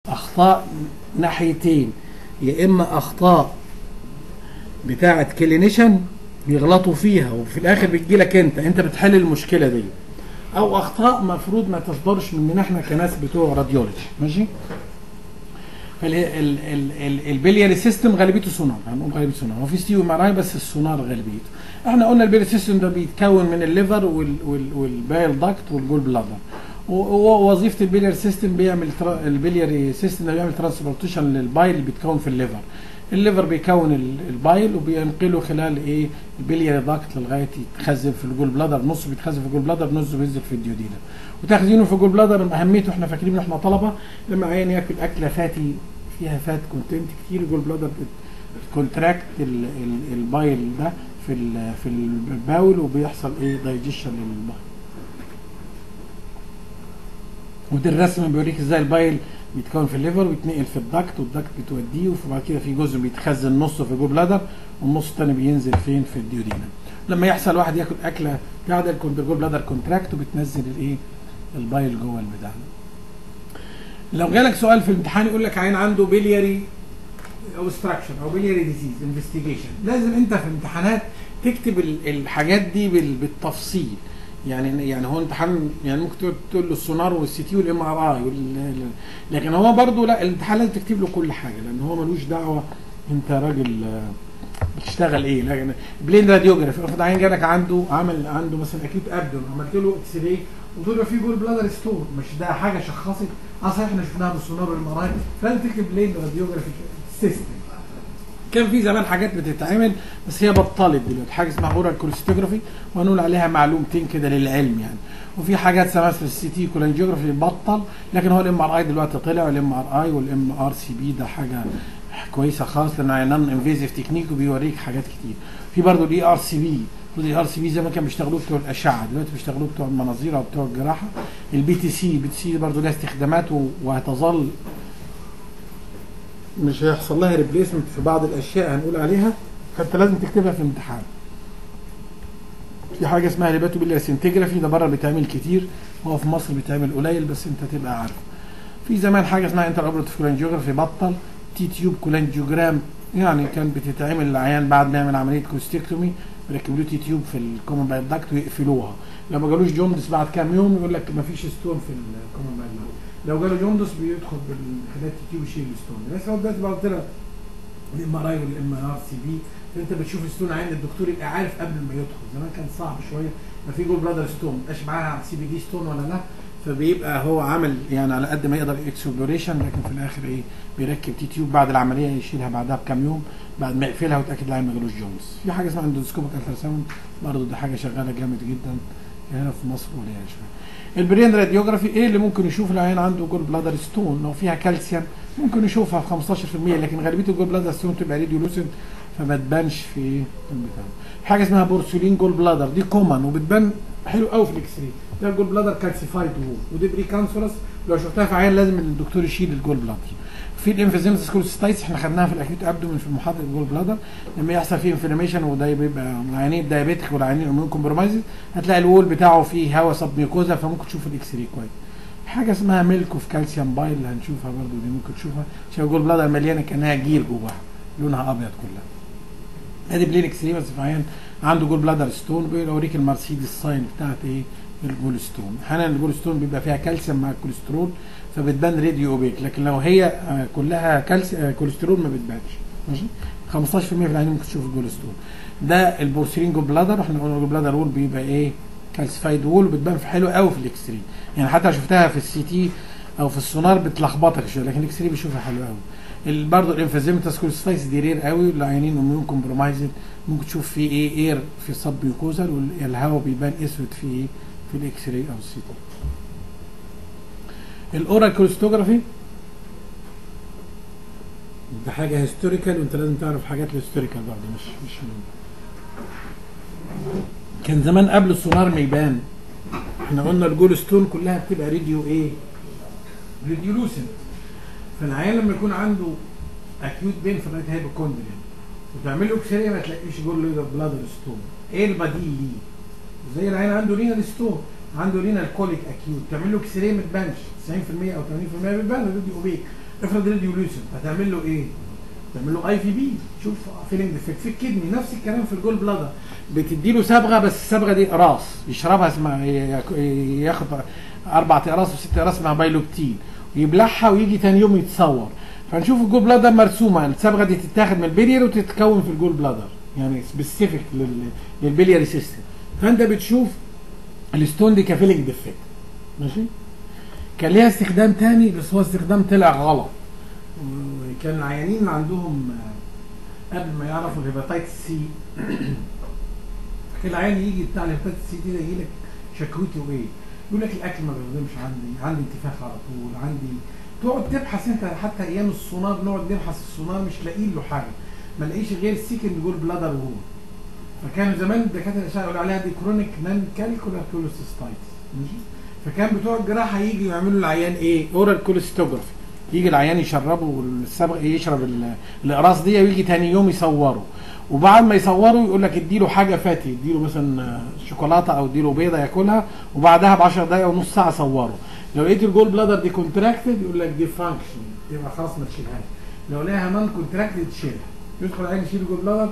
اخطاء ناحيتين يا اما اخطاء بتاعه كلينيشن بيغلطوا فيها وفي الاخر بتجي لك انت انت بتحل المشكله دي او اخطاء مفروض ما تصدرش مننا احنا كناس بتوع راديولوجي ماشي فالبلياري سيستم غالبيته سونار هنقول غالبيته سونار هو في ستيو معاي بس السونار غالبيته احنا قلنا البلياري سيستم ده بيتكون من الليفر والبايل داكت والجول بلادر ووظيفه البلياري سيستم بيعمل البلياري سيستم ده بيعمل ترانسبورتيشن للبايل اللي بيتكون في الليفر الليفر بيكون البايل وبينقله خلال ايه البلياري داكت لغايه يتخزن في الجول بلادر نصه بيتخزن في الجول بلادر نصه بينزل في الديودينا وتخزينه في الجول بلادر من اهميته احنا فاكرين احنا طلبه لما عيان ياكل اكله فاتي فيها فات كونتنت كتير الجول بلادر بتكونتراكت البايل ده في في الباول وبيحصل ايه دايجيشن للبايل ودي الرسمه بيوريك ازاي البايل بيتكون في الليفر ويتنقل في الدكت والدكت بتوديه وبعد كده في جزء بيتخزن نصه في الجول بلادر والنص الثاني بينزل فين في الديودينا لما يحصل واحد ياكل اكله قاعده الجول بلادر كونتراكت وبتنزل الايه البايل جوه البتاع لو جالك سؤال في الامتحان يقول لك عين عنده بلياري اوبستراكشن او بلياري ديزيز انفستيجيشن لازم انت في الامتحانات تكتب الحاجات دي بالتفصيل يعني يعني هو امتحان يعني ممكن تقول له السونار والسي تي والام ار اي لكن هو برضه لا الامتحان لازم تكتب له كل حاجه لان هو ملوش دعوه انت راجل بتشتغل ايه لكن بلين راديوجرافي افرض عين جالك عنده عمل عنده مثلا اكيد ابدون عملت له اكس راي وطلع فيه جول بلادر ستون مش ده حاجه شخصت اه صحيح احنا شفناها بالسونار والام ار اي فلازم تكتب بلين راديوجرافي سيستم كان في زمان حاجات بتتعمل بس هي بطلت دلوقتي حاجه اسمها اورال كوليستوجرافي وهنقول عليها معلومتين كده للعلم يعني وفي حاجات اسمها في السي تي كولانجيوجرافي بطل لكن هو الام ار اي دلوقتي طلع والام ار اي والام ار سي بي ده حاجه كويسه خالص لانه نون انفيزيف تكنيك وبيوريك حاجات كتير في برضه الاي ار سي بي الاي ار سي بي زي ما كانوا بيشتغلوه بتوع الاشعه دلوقتي بيشتغلوه بتوع المناظير او بتوع الجراحه البي تي سي البي تي سي برضه لها استخدامات وهتظل مش هيحصل لها ريبليسمنت في بعض الاشياء هنقول عليها فانت لازم تكتبها في الامتحان في حاجه اسمها ليباتو بالسنتجرافي ده بره بيتعمل كتير هو في مصر بيتعمل قليل بس انت تبقى عارفه في زمان حاجه اسمها انتر اوبرتيف كولانجيوجرافي بطل تي تيوب كولانجيوجرام يعني كان بتتعمل للعيان بعد ما يعمل عمليه كوستيكتومي بيركبوا له تي تيوب في الكومن بايل داكت ويقفلوها لو ما جالوش جوندس بعد كام يوم يقول لك ما فيش ستون في الكومن بايل داكت لو جاله جوندس بيدخل بالحاجات تي ويشيل الستون بس هو دلوقتي بقى قلت لك الام ار اي والام ار سي بي انت بتشوف الستون عين الدكتور يبقى عارف قبل ما يدخل زمان كان صعب شويه ما في جول بلادر ستون مبقاش معاها سي بي دي ستون ولا لا فبيبقى هو عامل يعني على قد ما يقدر اكسبلوريشن لكن في الاخر ايه بيركب تي تيوب بعد العمليه يشيلها بعدها بكام يوم بعد ما يقفلها ويتاكد العين ما جالوش جونز في حاجه اسمها اندوسكوبيك التراساوند برضه دي حاجه شغاله جامد جدا هنا في مصر وليها شويه البرين راديوجرافي ايه اللي ممكن يشوف العين عنده جول بلادر ستون لو فيها كالسيوم ممكن يشوفها في 15% لكن غالبيه الجول بلادر ستون تبقى راديولوسنت فما تبانش في البتاع حاجه اسمها بورسولين جول بلادر دي كومن وبتبان حلو قوي في الاكس راي ده الجول بلادر كالسيفايد وول ودي بري كانسرس لو شفتها في عيان لازم الدكتور يشيل الجول بلادر في الانفيزيمس كوليستايتس احنا خدناها في الاكيوت ابدومن في محاضره الجول بلادر لما يحصل فيه انفلاميشن وده بيبقى العيانين الدايابيتك والعيانين الاميون كومبرومايز هتلاقي الوول بتاعه فيه هواء سب ميوكوزا فممكن تشوف الاكس راي كويس حاجه اسمها ميلك اوف كالسيوم بايل اللي هنشوفها برضو دي ممكن تشوفها عشان الجول بلادر مليانه كانها جير جواها لونها ابيض كلها ادي بلين اكس راي بس في عيان عنده جول بلادر ستون بيوريك المرسيدس ساين بتاعت ايه الجول ستون احيانا الجول ستون بيبقى فيها كالسيوم مع الكوليسترول فبتبان راديو اوبيك لكن لو هي كلها كالسيوم كوليسترول ما بتبانش ماشي 15% في العين ممكن تشوف الجول ستون ده البورسلين جول بلادر احنا قلنا الجول بلادر وول بيبقى ايه كالسيفايد وول بتبان في حلو قوي في الاكس راي يعني حتى لو شفتها في السي تي او في السونار بتلخبطك شويه لكن الاكس راي بيشوفها حلو قوي برضه الانفيزيمتاس كوليستايتس دي رير قوي العيانين اميون كومبرومايزد ممكن تشوف فيه ايه اير في السب ميوكوزال والهواء بيبان اسود في ايه في الاكس راي او السي تي الاورال كوليستوجرافي ده حاجه هيستوريكال وانت لازم تعرف حاجات الهيستوريكال برضه مش مش كان زمان قبل السونار ما يبان احنا قلنا الجول ستون كلها بتبقى راديو ايه راديولوسنت فالعيان لما يكون عنده اكيوت بين في الرايت هايبوكوندريا وتعمل له اكس ما تلاقيش جول بلادر ستون ايه البديل ليه؟ زي العيان عنده رينال ستون عنده رينال كوليك اكيوت تعمل له اكس ما تبانش 90% او 80% بتبان راديو اوبيك افرض راديولوسنت هتعمل له ايه؟ تعمل له اي في بي شوف فيلينج ديفكت في الكدني نفس الكلام في الجول بلادر بتدي له صبغه بس الصبغه دي راس يشربها اسمها ياخد اربع اقراص وست اقراص اسمها بايلوبتين ويبلعها ويجي تاني يوم يتصور فنشوف الجول بلادر مرسومه الصبغه دي تتاخد من البلير وتتكون في الجول بلادر يعني سبيسيفيك للبلياري سيستم فانت بتشوف الستون دي كفيلينج ديفكت ماشي كان ليها استخدام تاني بس هو استخدام طلع غلط كان العيانين اللي عندهم قبل ما يعرفوا الهيباتيتس سي كان العيان يجي بتاع الهيباتيتس سي كده يجي لك شكوته ايه؟ يقول لك الاكل ما بيهضمش عندي عندي انتفاخ على طول عندي تقعد تبحث انت حتى ايام السونار نقعد نبحث السونار مش لاقيين له حاجه ما لاقيش غير سيكند جول بلادر وهو فكانوا زمان الدكاتره الاشعه يقولوا عليها دي كرونيك نان كالكولا كولوسيستايتس ماشي فكان بتوع الجراحه يجي يعملوا العيان ايه؟ اورال كولوستوجرافي يجي العيان يشربه السبق يشرب الاقراص دي ويجي تاني يوم يصوره وبعد ما يصوروا يقول لك اديله حاجه فاتي اديله مثلا شوكولاته او اديله بيضه ياكلها وبعدها ب 10 دقائق ونص ساعه صوره لو لقيت الجول بلادر دي كونتراكتد يقول لك دي فانكشن يبقى خلاص ما تشيلهاش لو لقاها نون كونتراكتد تشيلها يدخل العيان يشيل الجول بلادر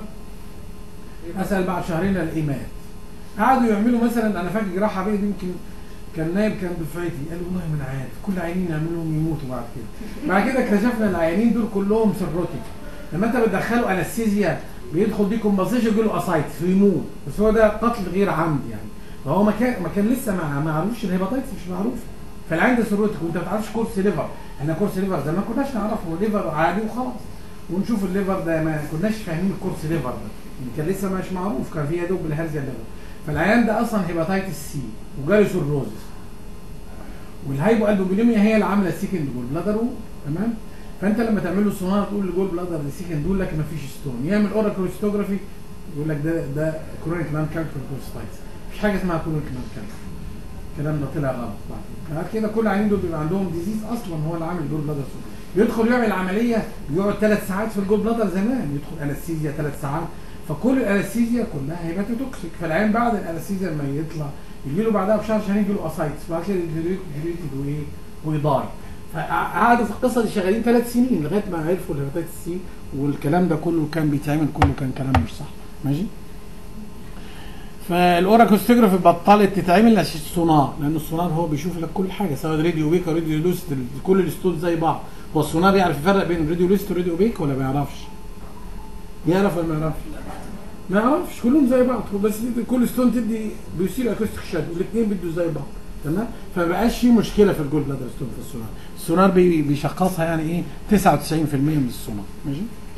اسال بعد شهرين الاقيه مات قعدوا يعملوا مثلا انا فاكر جراحه بيه يمكن كان نايب كان دفعتي قال والله ما انا عارف كل عيانين يعملهم يموتوا بعد كده بعد كده اكتشفنا العيانين دول كلهم سيروتيك لما انت بتدخله انستيزيا بيدخل دي كومبنسيشن يجي له اسايتس ويموت بس هو ده قتل غير عمد يعني فهو ما كان ما كان لسه ما ما عرفوش الهيباتيتس مش معروف فالعين ده سيروتيك وانت ما تعرفش كورس ليفر احنا كورس ليفر زمان ما كناش نعرفه ليفر عادي وخلاص ونشوف الليفر ده ما كناش فاهمين الكورس ليفر ده كان لسه مش معروف كان في يا دوب الهرزه الليفر فالعيان ده اصلا هيباتيتس سي وجاله سيروزس والهايبو البوميليميا هي اللي عامله السيكند جول بلادر تمام فانت لما تعمل له سونار تقول الجول بلادر السيكند يقول لك ما فيش ستون يعمل اوراكولوستوجرافي يقول لك ده ده كرونيك نان كالكول كولستايتس مفيش حاجه اسمها كرونيك نان كالكول الكلام ده طلع غلط بعد كده كل العيانين دول بيبقى عندهم ديزيز اصلا هو اللي عامل جول بلادر يدخل يعمل عمليه يقعد ثلاث ساعات في الجول بلادر زمان يدخل انستيزيا ثلاث ساعات فكل الانستيزيا كلها هيباتوتوكسيك فالعيان بعد الانستيزيا لما يطلع يجي له بعدها بشهر شهرين يجي له اسايتس بعد كده يجريتد وايه ويضاي فقعدوا في القصه دي شغالين ثلاث سنين لغايه ما عرفوا الهيباتيتس سي والكلام ده كله كان بيتعمل كله كان كلام مش صح ماشي فالاوراكوستوجرافي بطلت تتعمل عشان السونار لان السونار هو بيشوف لك كل حاجه سواء راديو بيك او راديو لوست كل الستول زي بعض هو السونار يعرف يفرق بين راديو لوست وراديو بيك ولا ما يعرفش؟ يعرف ولا ما يعرفش؟ ما يعرفش كلهم زي بعض بس كل ستون تدي بيصير اكوستيك شادو الاثنين بيدوا زي بعض تمام فما بقاش في مشكله في الجول بلادر ستون في السونار السونار بي بيشخصها يعني ايه 99% من السونار ماشي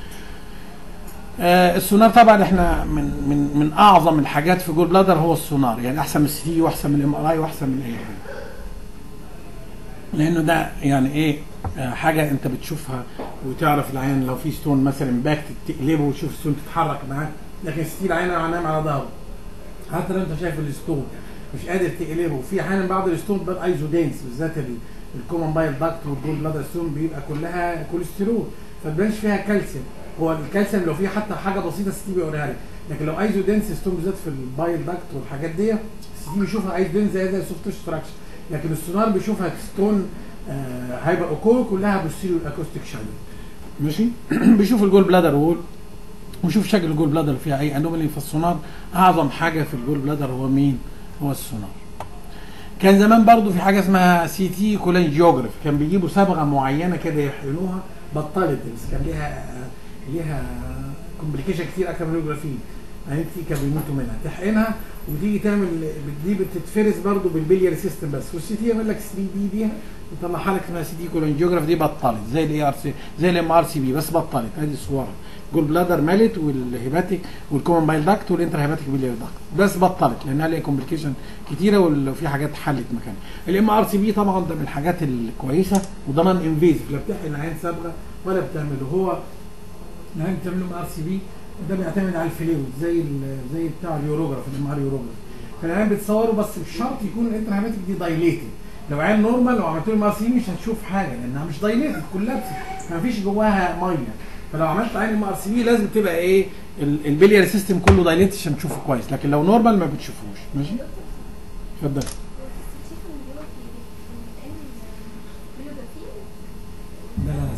آه السونار طبعا احنا من من من اعظم الحاجات في جول بلادر هو السونار يعني احسن من السي تي واحسن من الام ار اي واحسن من اي حاجه لانه ده يعني ايه آه حاجه انت بتشوفها وتعرف العين لو في ستون مثلا باك تقلبه وتشوف الستون تتحرك معاك لكن ستيل عين نايم على ظهره حتى لو انت شايف الستون مش قادر تقلبه في احيانا بعض الستون بقى ايزودينس بالذات الكومن بايل داكت والجول بلادر ستون بيبقى كلها كوليسترول فما فيها كالسيوم هو الكالسيوم لو فيه حتى حاجه بسيطه السي تي بيوريها لك لكن لو ايزودينس ستون بالذات في البايل داكت والحاجات دي السي تي بيشوفها ايزودينس زي زي سوفت ستراكشر لكن السونار بيشوفها ستون آه هيبقى اوكول كلها بوستيريور اكوستيك شادو ماشي بيشوف الجول بلادر وول وشوف شكل الجول بلادر فيها اي انومالي في السونار اعظم حاجه في الجول بلادر هو مين؟ هو السونار. كان زمان برضو في حاجه اسمها سي تي كولانجيوجراف كان بيجيبوا صبغه معينه كده يحقنوها بطلت بس كان ليها ليها كومبليكيشن كتير اكتر من الجرافين يعني كتير كانوا بيموتوا منها تحقنها وتيجي تعمل دي بتتفرز برضو بالبلياري سيستم بس والسي تي يعمل لك 3 دي بيها يطلعها لك اسمها سي تي كولانجيوجراف دي بطلت زي الاي ار سي زي الام ار سي بي بس بطلت ادي صورها جول بلادر مالت والهيباتيك والكومن بايل داكت والانتر هيباتيك بيلياري داكت بس بطلت لانها ليها كومبليكيشن كتيره وفي حاجات حلت مكانها الام ار سي بي طبعا ده من الحاجات الكويسه وده نون انفيزيف لا بتحقن عين صبغه ولا بتعمله هو العين بتعمل ام ار سي بي ده بيعتمد على الفلويد زي زي بتاع اليوروجراف الام ار يوروجراف فالعين بتصوره بس مش شرط يكون الانتر هيباتيك دي دايليتد لو عين نورمال لو عملت له ام ار سي بي مش هتشوف حاجه لانها مش دايليتد كلها ما فيش جواها ميه فلو عملت عين ام ار سي بي لازم تبقى ايه البليار سيستم كله دايليت عشان تشوفه كويس لكن لو نورمال ما بتشوفوش ماشي اتفضل لا لا لا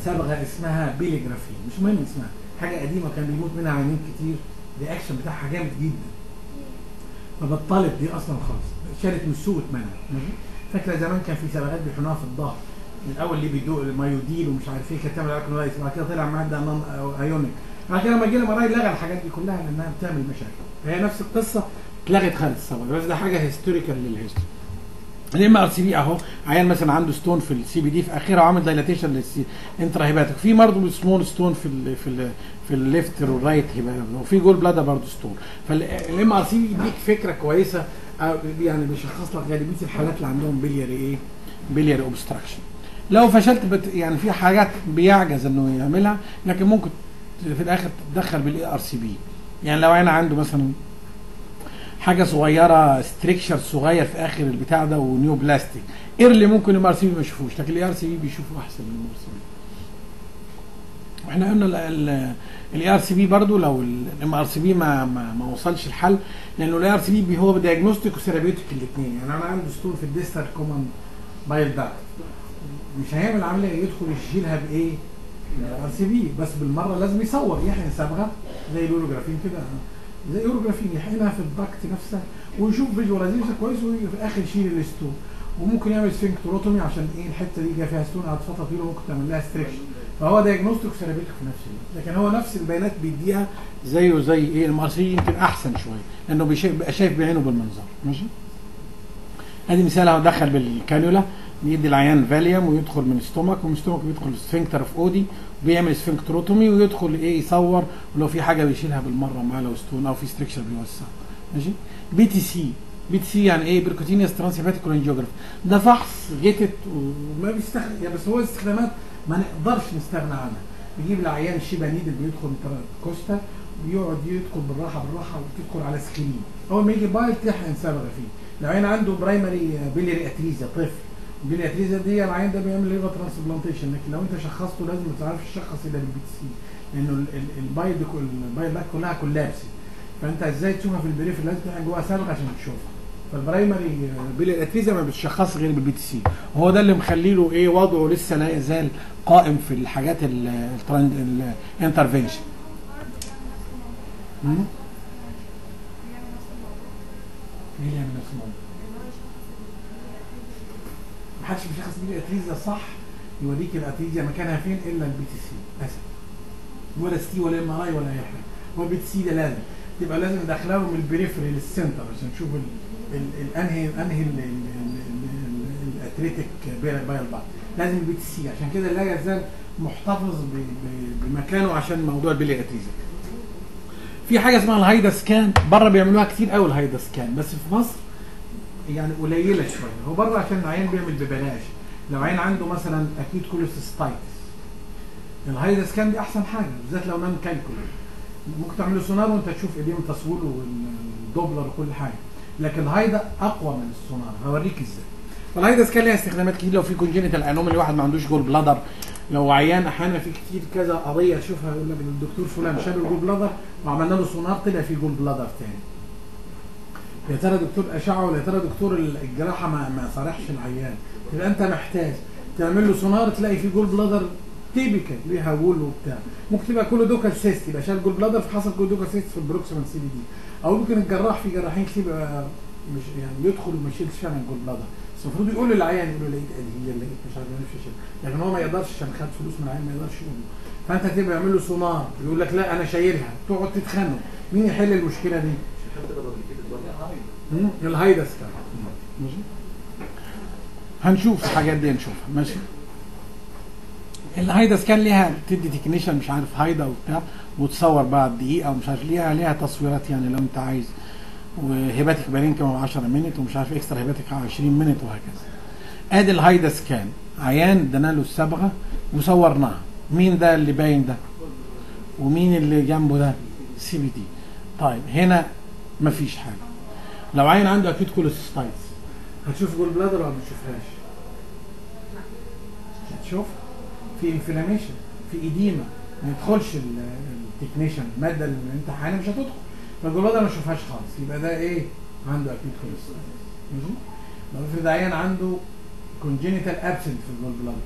صبغه اسمها بيليجرافي مش مهم اسمها حاجه قديمه كان بيموت منها عيانين كتير الرياكشن بتاعها جامد جدا فبطلت دي اصلا خالص شالت من السوق اتمنع ماشي فاكره زمان كان في صبغات بيحقنوها في الظهر من الاول اللي بيدوق المايوديل ومش عارف ايه كانت تعمل اكنولايز بعد كده طلع ماده نون ايونيك بعد كده لما جينا مراي لغى الحاجات دي كلها لانها بتعمل مشاكل فهي نفس القصه اتلغت خالص الصبغه بس ده حاجه هيستوريكال للهيستوري الام ار سي بي اهو عيان مثلا عنده ستون في السي بي دي في اخرها وعامل دايلاتيشن للانتراهيباتيك في برضه سمول ستون في ال في ال في الليفت والرايت وفي جول بلادا برضه ستون فالام ار سي بي يديك فكره كويسه أو يعني بيشخص لك غالبيه الحالات اللي عندهم بلياري ايه بلياري اوبستراكشن لو فشلت بت يعني في حاجات بيعجز انه يعملها لكن ممكن في الاخر تتدخل بالاي ار سي بي يعني لو انا عنده مثلا حاجه صغيره ستريكشر صغير في اخر البتاع ده ونيو بلاستيك ايرلي ممكن الام ار سي بي ما يشوفوش لكن الاي ار سي بي بيشوفوا احسن من الام ار سي بي واحنا قلنا الاي ار سي بي برضه لو الام ار سي بي ما ما, ما وصلش الحل لانه الاي ار سي بي هو دياجنوستيك وثيرابيوتيك الاثنين يعني انا عندي ستون في الديستال كومن بايل داكت مش هيعمل عمليه يدخل يشيلها بايه؟ الار سي بي بس بالمره لازم يصور يحقن صبغه زي الاوروجرافين كده زي الاوروجرافين يحقنها في الدكت نفسها ويشوف فيجواليزيشن كويس وفي الاخر يشيل الستون وممكن يعمل سفنكتروتومي عشان ايه الحته دي جايه فيها ستون قعدت فتره طويله ممكن تعمل لها ستريكشن فهو دايجنوستيك وثيرابيوتيك في نفس الوقت لكن هو نفس البيانات بيديها زيه زي ايه الام ار سي يمكن احسن شويه لانه بيبقى شايف بعينه بالمنظر ماشي ادي مثال اهو دخل بالكانيولا بيدي العيان فاليوم ويدخل من الستومك ومن الستومك بيدخل السفنكتر اوف اودي وبيعمل سفنكتروتومي ويدخل ايه يصور ولو في حاجه بيشيلها بالمره معاه لو ستون او في ستريكشر بيوسع ماشي بي تي سي بي تي سي يعني ايه بيركوتينيوس ترانسيباتيك كولانجيوجراف ده فحص جيتت وما بيستخدم يعني بس هو استخدامات ما نقدرش نستغنى عنها بيجيب العيان الشيبا نيدل بيدخل كوستا بيقعد يدخل بالراحه بالراحه وتدخل على سكرين اول ما يجي بايل تحقن صبغه فيه العيان عنده برايمري بيليري اتريزيا طفل البيلياتريزا دي العيان ده بيعمل ليفر ترانسبلانتيشن لكن لو انت شخصته لازم ما تعرفش تشخص الا بالبي تي سي لانه البايل البايل لاك كلها كولابس فانت ازاي تشوفها في البريف لازم تحقن جواها صبغه عشان تشوفها فالبرايمري بيلياتريزا ما بتشخص غير بالبي تي سي وهو ده اللي مخلي له ايه وضعه لسه لا يزال قائم في الحاجات الانترفنشن مين اللي يعمل نفس الموضوع؟ محدش بيشخص بيه الاتريزيا صح يوريك الاتريزيا مكانها فين الا البي تي سي للاسف ولا ستي ولا ام ار اي ولا اي حاجه هو البي تي سي ده لازم تبقى لازم ندخله من البريفري للسنتر عشان نشوف الانهي انهي الاتريتيك بايل بعض لازم البي تي سي عشان كده لا يزال محتفظ بمكانه عشان موضوع البيلي اتريزيا في حاجه اسمها الهايدا سكان بره بيعملوها كتير قوي الهايدا سكان بس في مصر يعني قليله شويه هو بره عشان العيان بيعمل ببلاش لو عيان عنده مثلا اكيد كوليستايتس الهايدا سكان دي احسن حاجه بالذات لو نام كالكول ممكن تعمل له سونار وانت تشوف ايديه تصوير والدوبلر وكل حاجه لكن الهايدا اقوى من السونار هوريك ازاي فالهايدا سكان ليها استخدامات كتير لو في كونجينيتال انومالي واحد ما عندوش جول بلادر لو عيان احيانا في كتير كذا قضيه اشوفها يقول لك الدكتور فلان شال الجول بلادر وعملنا له سونار طلع فيه جول بلادر تاني يا ترى دكتور اشعه ولا يا ترى دكتور الجراحه ما ما صارحش العيان يبقى انت محتاج تعمل له سونار تلاقي فيه جول بلادر تيبيكال ليها وول وبتاع ممكن تبقى كله دوكال سيست يبقى شال جول بلادر فحصل كله دوكال سيست في البروكسيمال سي بي دي او ممكن الجراح في جراحين كتير بيبقى مش يعني يدخل وما يشيلش فعلا الجول بلادر بس المفروض يقول للعيان يقول له لقيت ادهيه لقيت مش عارف مش شيل لكن هو ما يقدرش عشان خد فلوس من العيان ما يقدرش يقول له فانت تبقى يعمل له سونار يقول لك لا انا شايلها تقعد تتخانق مين يحل المشكله دي؟ الهايدا سكان ماشي هنشوف الحاجات دي نشوفها ماشي الهايدا سكان ليها بتدي تكنيشن مش عارف هايدا وبتاع وتصور بعد دقيقه ومش عارف ليها ليها تصويرات يعني لو انت عايز وهيباتيك بالين كمان 10 مينت ومش عارف اكسترا هيباتيك 20 مينت وهكذا ادي الهايدا سكان عيان ادينا له الصبغه وصورناها مين ده اللي باين ده ومين اللي جنبه ده سي بي دي طيب هنا مفيش حاجه لو عين عنده اكيد كوليستايتس هتشوف جول بلادر ولا ما تشوفهاش هتشوف في انفلاميشن في ايديما ما يدخلش التكنيشن الماده اللي انت حالا مش هتدخل فالجول بلادر ما اشوفهاش خالص يبقى ده ايه عنده اكيد كوليستايتس ماشي لو افرض عيان عنده كونجينيتال ابسنت في الجول بلادر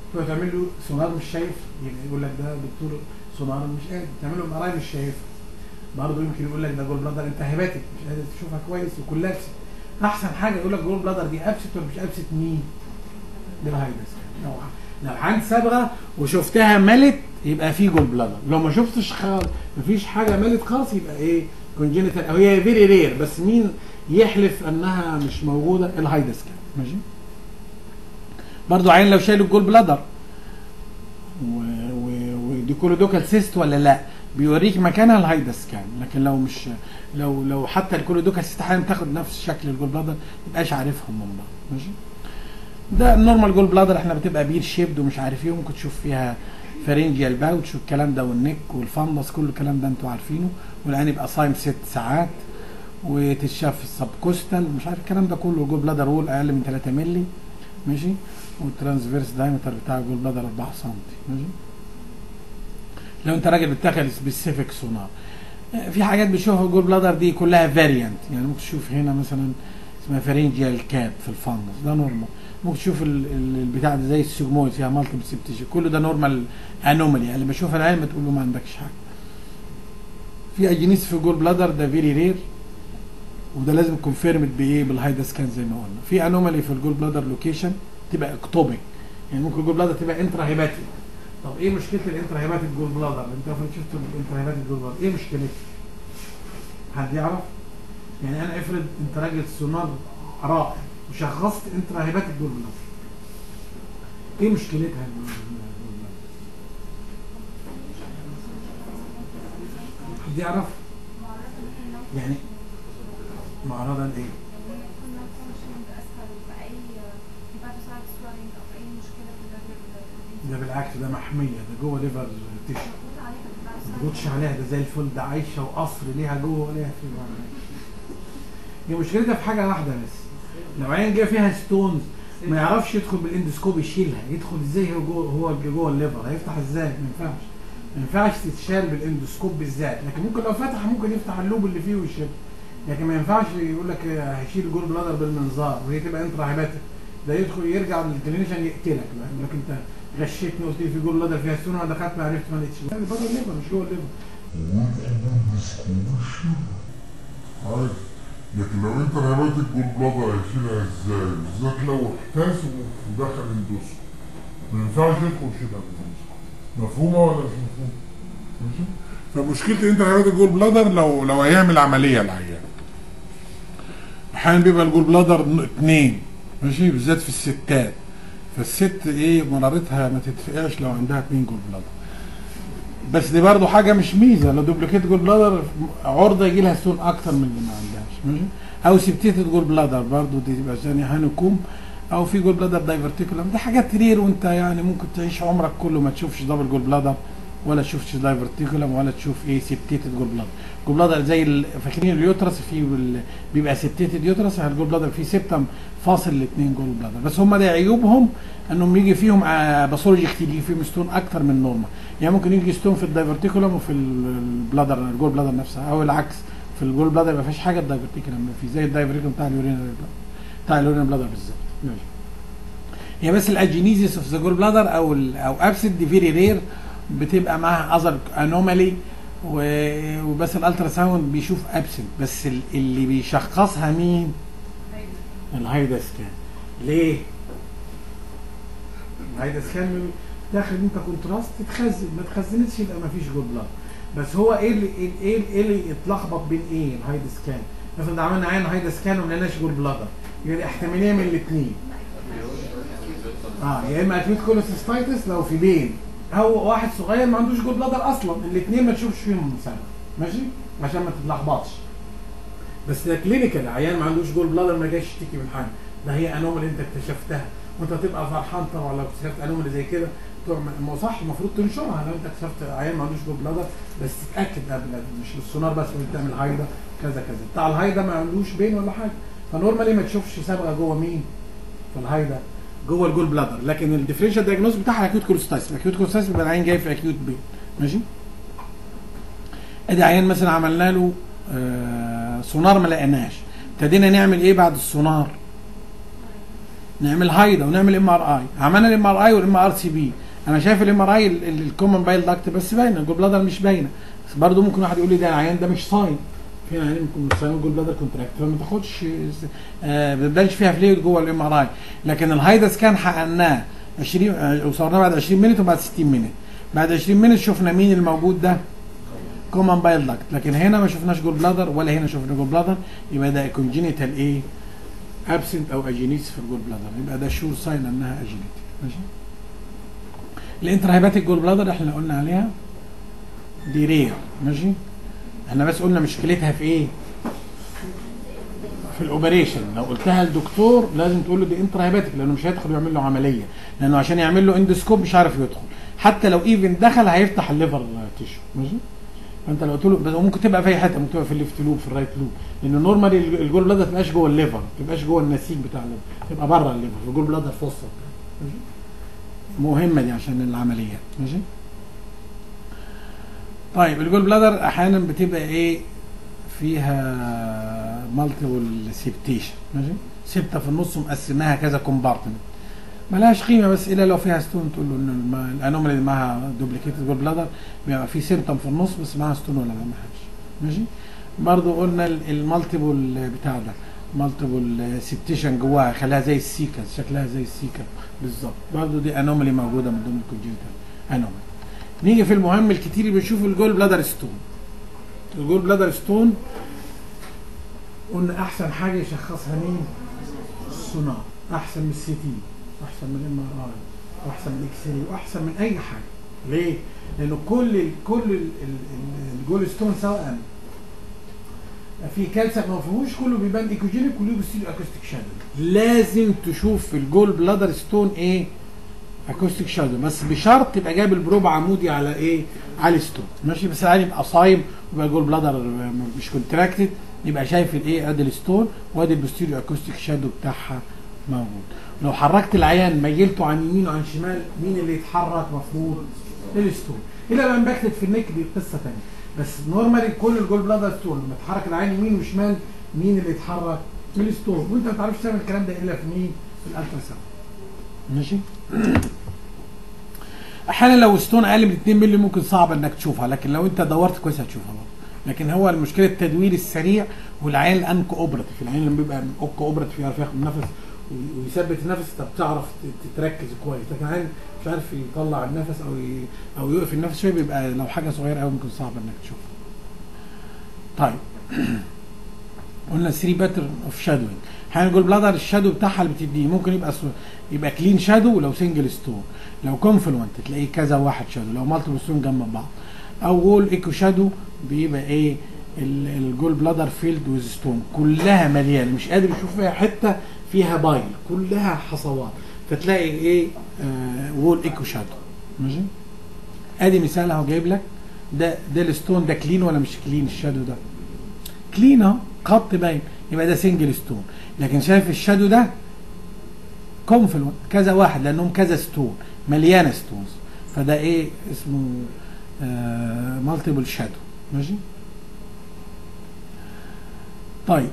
تروح تعمل له سونار مش شايف يبقى يقول لك ده دكتور سونار مش قادر تعمل له ام ار اي مش شايفها برضه يمكن يقول لك ده جول بلادر انت هباتك مش قادر تشوفها كويس وكولابس احسن حاجه يقول لك جول بلادر دي ابست ولا مش ابست مين؟ دي الهايدس لو لو عند صبغه وشفتها ملت يبقى في جول بلادر لو ما شفتش خالص مفيش حاجه ملت خالص يبقى ايه كونجينيتال او هي فيري رير بس مين يحلف انها مش موجوده الهايدس كان ماشي برضو عين لو شايل الجول بلادر و... و... ودي كولودوكال سيست ولا لا بيوريك مكانها الهايدا سكان لكن لو مش لو لو حتى الكولودوكال سيست احيانا تاخد نفس شكل الجول بلادر متبقاش عارفهم من بعض ماشي ده النورمال جول بلادر احنا بتبقى بير شيبد ومش عارف ايه وممكن تشوف فيها فارنجيال باوتش والكلام ده والنك والفندس كل الكلام ده انتوا عارفينه والعين يبقى صايم ست ساعات وتتشاف في السبكوستال مش عارف الكلام ده كله الجول بلادر وول اقل من 3 مللي ماشي والترانسفيرس دايمتر بتاع الجول بلادر 4 سم ماشي لو انت راجل بتاخد سبيسيفيك سونار في حاجات بتشوفها الجول بلادر دي كلها فاريانت يعني ممكن تشوف هنا مثلا اسمها فارنجيال كاب في الفندس ده نورمال ممكن تشوف ال- ال- البتاع ده زي السيجمويد فيها مالتيبل سيبتيشن كل ده نورمال انومالي يعني لما تشوف العين ما تقول له ما عندكش حاجه في اجينيس في الجول بلادر ده فيري رير وده لازم كونفيرمد بايه بالهايدا سكان زي ما قلنا في انومالي في الجول بلادر لوكيشن تبقى اكتوبيك يعني ممكن الجول بلادر تبقى انترا هيباتيك طب ايه مشكله الانترا هيباتيك جول بلادر انت افرض شفت الانترا هيباتيك جول بلادر ايه مشكلتها حد يعرف يعني انا افرض انت راجل سونار رائع وشخصت انترا هيباتيك جول بلادر ايه مشكلتها الجول بلادر؟ حد يعرف يعني معرضة لايه ده بالعكس ده محميه ده جوه ليفر تيشو ما تضغطش عليها ده زي الفل ده عايشه وقصر ليها جوه وليها في هي مشكلتها في حاجه واحده بس لو عين جه فيها ستونز ما يعرفش يدخل بالاندوسكوب يشيلها يدخل ازاي هو جوه هو جوه الليفر هيفتح ازاي ما ينفعش ما ينفعش تتشال بالاندوسكوب بالذات لكن ممكن لو فتح ممكن يفتح اللوب اللي فيه ويشيل لكن ما ينفعش يقول لك هيشيل جول بلادر بالمنظار وهي تبقى انترا هيباتيك ده يدخل يرجع للكلينيشن يقتلك يقول لك انت غشيتني قلت لي في جول بلادر فيها ستون انا دخلت ما عرفت ما لقيتش لا، بره الليفر مش جوه الليفر عارف لكن لو انت رميت الجول بلادر هيشيلها ازاي بالذات لو احتاس ودخل اندوس ما ينفعش يدخل كده مفهومه ولا مش مفهومه؟ ماشي فمشكلة انت رميت الجول بلادر لو لو هيعمل عمليه العيان احيانا بيبقى الجول بلادر ن- اتنين ماشي بالذات في الستات فالست ايه مرارتها ما تتفقعش لو عندها اتنين جول بلادر بس دي برضه حاجه مش ميزه لو دوبليكيت جول بلادر عرضه يجي لها ستون اكتر من اللي ما عندهاش ماشي او سبتيتد جول بلادر برضه دي تبقى ثاني هانكوم او في جول بلادر دايفرتيكولم دي حاجات رير وانت يعني ممكن تعيش عمرك كله ما تشوفش دبل جول بلادر ولا تشوفش دايفرتيكولم ولا تشوف ايه سبتيتد جول بلادر جول بلادر زي ال- فاكرين اليوترس في بال- بيبقى سبتيتد يوترس الجول بلادر فيه سبتم فاصل الاثنين جول بلادر بس هم ده عيوبهم انهم يجي فيهم آه، باثولوجي كتير يجي فيهم ستون اكتر من نورمال يعني ممكن يجي ستون في الدايفرتيكولم وفي البلادر الجول بلادر نفسها او العكس في الجول بلادر ما فيش حاجه الدايفرتيكولم في زي الدايفرتيكولم بتاع اليورينال بتاع اليورينال بلادر بالظبط ماشي هي بس الاجينيزيس اوف ذا جول بلادر او ال او ابسنت دي فيري رير بتبقى معاها اذر انومالي وبس الالترا ساوند بيشوف ابسنت بس ال- اللي بيشخصها مين؟ الهايدا سكان ليه؟ الهايدا سكان تاخد انت كونتراست تتخزن ما تخزنتش يبقى ما فيش جول بلاد بس هو ايه اللي ايه ايه إيه اللي اتلخبط بين ايه الهايدا سكان؟ مثلا عملنا عين هايدا سكان وما لقيناش جول بلادر يبقى دي احتماليه من الاثنين اه يا اما اكيوت كولوسيستايتس لو في بين او واحد صغير ما عندوش جول بلادر اصلا الاثنين ما تشوفش فيهم سبب ماشي عشان ما تتلخبطش بس ده كلينيكال عيان ما عندوش جول بلادر ما جاش يشتكي من حاجه ده هي انومالي انت اكتشفتها وانت هتبقى فرحان طبعا لو اكتشفت انومالي زي كده تروح ما هو صح المفروض تنشرها لو انت اكتشفت عيان ما عندوش جول بلادر بس تتاكد قبل مش بالسونار بس وانت تعمل هايدا كذا كذا بتاع الهايدا ما عندوش بين ولا حاجه فنورمالي ما تشوفش صبغه جوه مين في الهايدا جوه الجول بلادر لكن الديفرنشال دايجنوز بتاعها اكيوت كولوستايس الاكيوت كولوستايس بيبقى العين جاي في اكيوت بين ماشي ادي عيان مثلا عملنا له آه سونار ما لقيناش ابتدينا نعمل ايه بعد السونار نعمل هايدا ونعمل ام ار اي عملنا الام ار اي والام ار سي بي انا شايف الام ار اي الكومن بايل داكت بس باينه الجول بلادر مش باينه بس برضه ممكن واحد يقول لي ده العيان ده مش صايم في عيان ممكن صايم الجول بلادر كونتراكت فما تاخدش آه ما بيبانش فيها فلويد جوه الام ار اي لكن الهايدا سكان حققناه 20 آه، وصورناه بعد 20 مينت وبعد 60 مينت بعد 20 مينت شفنا مين الموجود ده كومن بايل داكت لكن هنا ما شفناش جول بلادر ولا هنا شفنا جول بلادر يبقى ده كونجينيتال ايه ابسنت او اجينيتس في الجول بلادر يبقى ده شور ساين انها اجينيتال ماشي الانترهيباتيك جول بلادر احنا قلنا عليها دي رير ماشي احنا بس قلنا مشكلتها في ايه في الاوبريشن لو قلتها للدكتور لازم تقول له دي انترهيباتيك لانه مش هيدخل يعمل له عمليه لانه عشان يعمل له اندسكوب مش عارف يدخل حتى لو ايفن دخل هيفتح الليفر تيشو ماشي فانت لو قلت له بس ممكن تبقى في اي حته ممكن تبقى في الليفت لوب في الرايت لوب لان نورمالي الجول بلادر ما تبقاش جوه الليفر ما تبقاش جوه النسيج بتاع الليفر تبقى بره الليفر الجول بلادر فوسط ماشي مهمه دي عشان العمليات ماشي طيب الجول بلادر احيانا بتبقى ايه فيها مالتيبل سيبتيشن ماشي سبته في النص ومقسماها كذا كومبارتمنت ملهاش قيمه بس الا لو فيها ستون تقول له ان الم- الانومالي اللي معاها دوبليكيتد جول بلادر بيبقى في سيمتوم في النص بس معاها ستون ولا ما معهاش ماشي برضو قلنا ال- المالتيبل بتاع ده مالتيبل سيبتيشن جواها خلاها زي السيكا شكلها زي السيكا بالظبط برضو دي انومالي موجوده من ضمن الكونجنتال انومالي نيجي في المهم الكتير اللي بنشوف الجول بلادر ستون الجول بلادر ستون قلنا احسن حاجه يشخصها مين السونار احسن من السي تي واحسن من الام ار اي واحسن من الاكس راي واحسن من اي حاجه ليه لانه كل ال كل ال ال الجول ستون سواء في كالسيوم ما فيهوش كله بيبان ايكوجينيك كله بيصير اكوستيك شادو لازم تشوف في الجول بلادر ستون ايه اكوستيك شادو بس بشرط تبقى جايب البروب عمودي على ايه على الستون ماشي بس العين يبقى صايم ويبقى الجول بلادر مش كونتراكتد يبقى شايف الايه ادي الستون وادي البوستيريو اكوستيك شادو بتاعها موجود لو حركت العيان ميلته عن يمين وعن شمال مين اللي يتحرك مفروض الستون الى لما بكتب في النك دي قصه ثانيه بس نورمالي كل الجول بلادر ستون لما تحرك العين يمين وشمال مين اللي يتحرك الستون وانت ما تعرفش تعمل الكلام ده الا في مين في الالترا ساوند ماشي احيانا لو ستون اقل من 2 مللي ممكن صعب انك تشوفها لكن لو انت دورت كويس هتشوفها برضه لكن هو المشكله التدوير السريع والعين الانكو اوبراتيف العين لما بيبقى اوكو اوبراتيف يعرف ياخد نفس وي- ويثبت النفس انت بتعرف ت- تركز كويس لكن عين مش عارف يطلع النفس او ي... او يوقف النفس شويه بيبقى لو حاجه صغيره قوي ممكن صعب انك تشوفها. طيب قلنا 3 باترن اوف شادوينج احيانا الجول بلادر الشادو بتاعها اللي بتديه ممكن يبقى سو... يبقى كلين شادو لو سنجل ستون لو كونفلونت تلاقيه كذا واحد شادو لو مالتيبل ستون جنب بعض او وول ايكو شادو بيبقى ايه ال- الجول بلادر فيلد ويز ستون كلها مليانه مش قادر يشوف فيها حته فيها بايل كلها حصوات فتلاقي ايه آه وول ايكو شادو ماشي ادي مثال اهو جايب لك ده ده الستون ده كلين ولا مش كلين الشادو ده كلين اهو خط باين يبقى ده سنجل ستون لكن شايف الشادو ده كونفلون كذا واحد لانهم كذا ستون مليانه ستونز فده ايه اسمه آه مالتيبل شادو ماشي طيب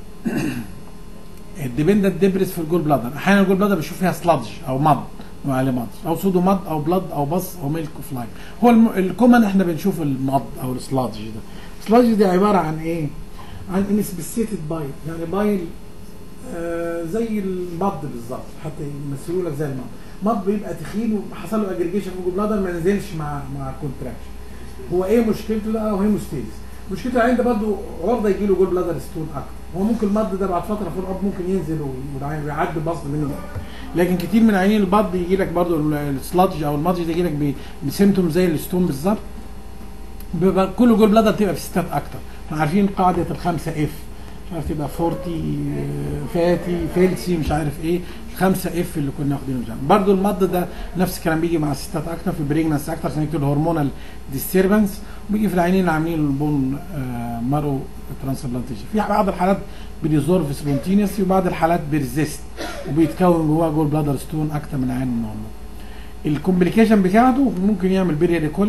الديبندنت ديبريس في الجول بلادر احيانا الجول بلادر بيشوف فيها سلادج او مض نقول عليه مض او سودو مض او بلاد او بص او ميلك اوف لايف هو الم... الكومن احنا بنشوف المض او السلادج ده السلادج دي عباره عن ايه؟ عن انسبسيتد بايل يعني بايل آه زي المض بالظبط حتى يمثلوا لك زي المض مض بيبقى تخين وحصل له اجريجيشن في الجول بلادر ما نزلش مع مع كونتراكشن هو ايه مشكلته ده هو هيموستيزيس مشكلته العين ده برضه عرضه يجي له جول بلادر ستون اكتر هو ممكن المض ده بعد فتره في الاب ممكن ينزل والعين ويعدي بصد منه لكن كتير من عينين البض يجي لك برضه السلادج او المضج ده يجي لك بسيمتوم زي الستون بالظبط بيبقى كل جول بلادر تبقى في ستات اكتر احنا عارفين قاعده الخمسه اف مش عارف تبقى فورتي فاتي فيلسي مش عارف ايه خمسة اف اللي كنا واخدينه زمان برضه المض ده نفس الكلام بيجي مع الستات اكتر في بريجنس اكتر عشان يكتب هرمونال ديستربنس وبيجي في العينين اللي عاملين البون آه مارو ترانسبلانتيشن في بعض الحالات بيريزورف سبونتينيوس وبعض الحالات بيرزيست وبيتكون جواه جول بلادر ستون اكتر من عين النورمال الكومبليكيشن بتاعته ممكن يعمل بيرياليكوليك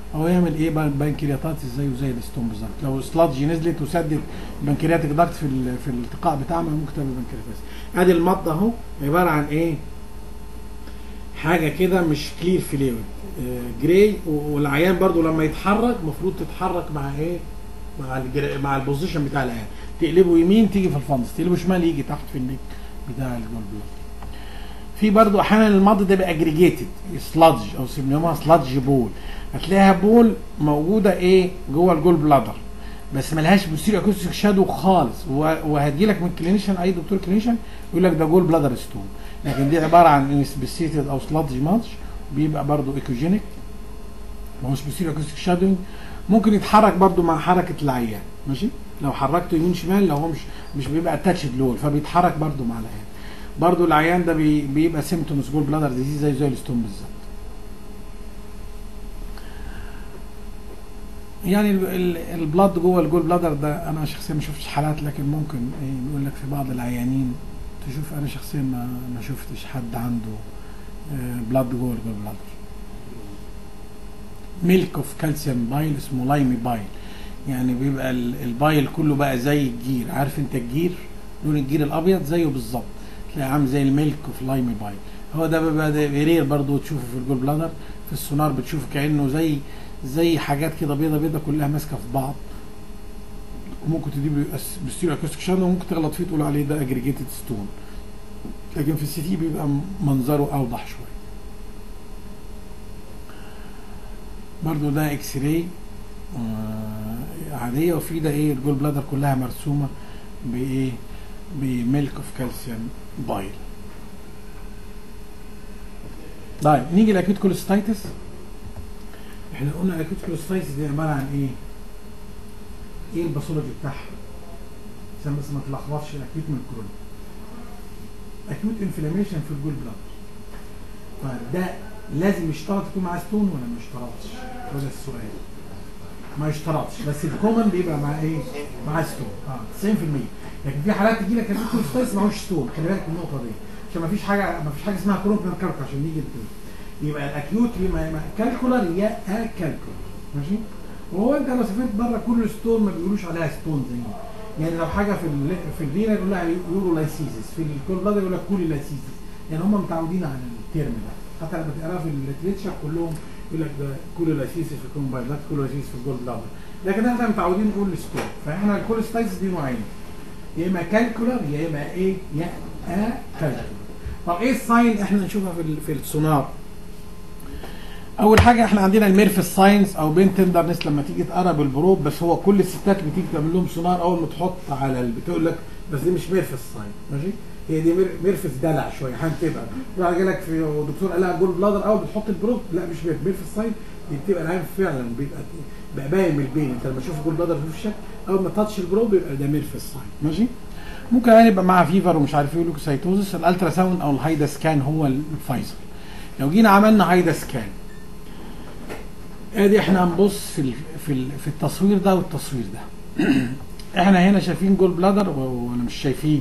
او يعمل ايه بان- بنكرياتاتس زيه زي الستون بالظبط لو سلادجي نزلت وسدت البنكرياتيك داكت في ال- في الالتقاء بتاعها ممكن تعمل بنكرياتاتس ادي المض اهو عباره عن ايه حاجه كده مش كلير فلويد جراي والعيان برضو لما يتحرك المفروض تتحرك مع ايه مع الجرا... مع البوزيشن بتاع العيان تقلبه يمين تيجي في الفندس تقلبه شمال يجي تحت في النيك بتاع الجول بلاد في برضو احيانا المض ده بيبقى اجريجيتد سلادج او سميوها سلادج بول هتلاقيها بول موجوده ايه جوه الجول بلادر بس ملهاش بوستيريو اكوستيك شادو خالص وهتجي لك من كلينيشن اي دكتور كلينيشن يقول لك ده جول بلادر ستون لكن دي عباره عن انسبيسيتد او سلادج ماتش بيبقى برضو ايكوجينيك ما هوش بوستيريو اكوستيك شادوينج ممكن يتحرك برضو مع حركه العيان ماشي لو حركته يمين شمال لو هو مش مش بيبقى اتاتشد لول فبيتحرك برضو مع العيان برضو العيان ده بي بيبقى سيمتومز جول بلادر ديزيز زي زي الستون بالظبط يعني ال- ال- البلاد جوه الجول بلادر ده انا شخصيا ما شفتش حالات لكن ممكن ايه بيقول لك في بعض العيانين تشوف انا شخصيا ما ما شفتش حد عنده بلاد جوه الجول بلادر ميلك اوف كالسيوم بايل اسمه لايمي بايل يعني بيبقى ال- البايل كله بقى زي الجير عارف انت الجير لون الجير الابيض زيه بالظبط تلاقي عامل زي الميلك اوف لايمي بايل هو ده بيبقى ده رير برضه تشوفه في الجول بلادر في السونار بتشوفه كانه زي زي حاجات كده بيضه بيضه كلها ماسكه في بعض وممكن تجيب بستيريو اكوستيك شانل وممكن تغلط فيه تقول عليه ده اجريجيتد ستون لكن في السي تي بيبقى م- منظره اوضح شويه برضو ده اكس راي آه، عاديه وفي ده ايه الجول بلادر كلها مرسومه بايه بميلك اوف كالسيوم بايل طيب نيجي لاكيوت كوليستايتس احنا قلنا الاكيوت كوليستايتس دي عباره عن ايه؟ ايه الباثولوجي بتاعها؟ عشان بس ما تلخبطش الاكيوت من الكرونيك. اكيوت انفلاميشن في الجول بلاد. فده لازم يشترط يكون معاه ستون ولا ما يشترطش؟ هو ده السؤال. ما يشترطش بس الكومن بيبقى مع ايه؟ مع ستون اه 90% لكن في حالات تجي لك اكيوت كوليستايتس معهوش ستون خلي بالك من النقطه دي عشان ما فيش حاجه ما فيش حاجه اسمها كرونيك كارك عشان نيجي نقول. يبقى الاكيوت يا اما كالكولر يا اكالكولر ماشي وهو انت لو سافرت بره كل ستون ما بيقولوش عليها ستون زي يعني لو حاجه في ال في الرينا يقول لها يورو لايسيسيس في الكول بلادر يقول لك كولي لايسيسيس يعني هم متعودين على الترم ده حتى لما تقراه في الليتريتشر كلهم يقول لك ده كولي لايسيسيس في الكومبايلات كولي لايسيسيس في الجول بلادر لكن احنا متعودين نقول ستون فاحنا الكوليستايتس دي نوعين يا اما كالكولر يا اما ايه يا اكالكولر طب ايه الساين احنا نشوفها في ال- في السونار اول حاجه احنا عندنا الميرف ساينس او بين تندرنس لما تيجي تقرب البروب بس هو كل الستات بتيجي تعمل لهم سونار اول ما تحط على ال- بتقول لك بس دي مش ميرف ساين ماشي هي دي مير- ميرفس دلع شويه حاجه كده راح جاي لك في دكتور قال لها جول بلادر اول بتحط البروب لا مش ميرف ميرف ساين دي بتبقى العين فعلا بيبقى بقى باين من البين انت لما تشوف جول بلادر في الشكل اول ما تاتش البروب يبقى ده ميرف ساين ماشي ممكن يعني يبقى معاها فيفر ومش عارف ايه لوكوسايتوزس الالترا ساوند او الهايدا سكان هو الفيصل لو جينا عملنا هايدا سكان ادي احنا هنبص في ال- في ال- في التصوير ده والتصوير ده احنا هنا شايفين جول بلادر و- ولا مش شايفين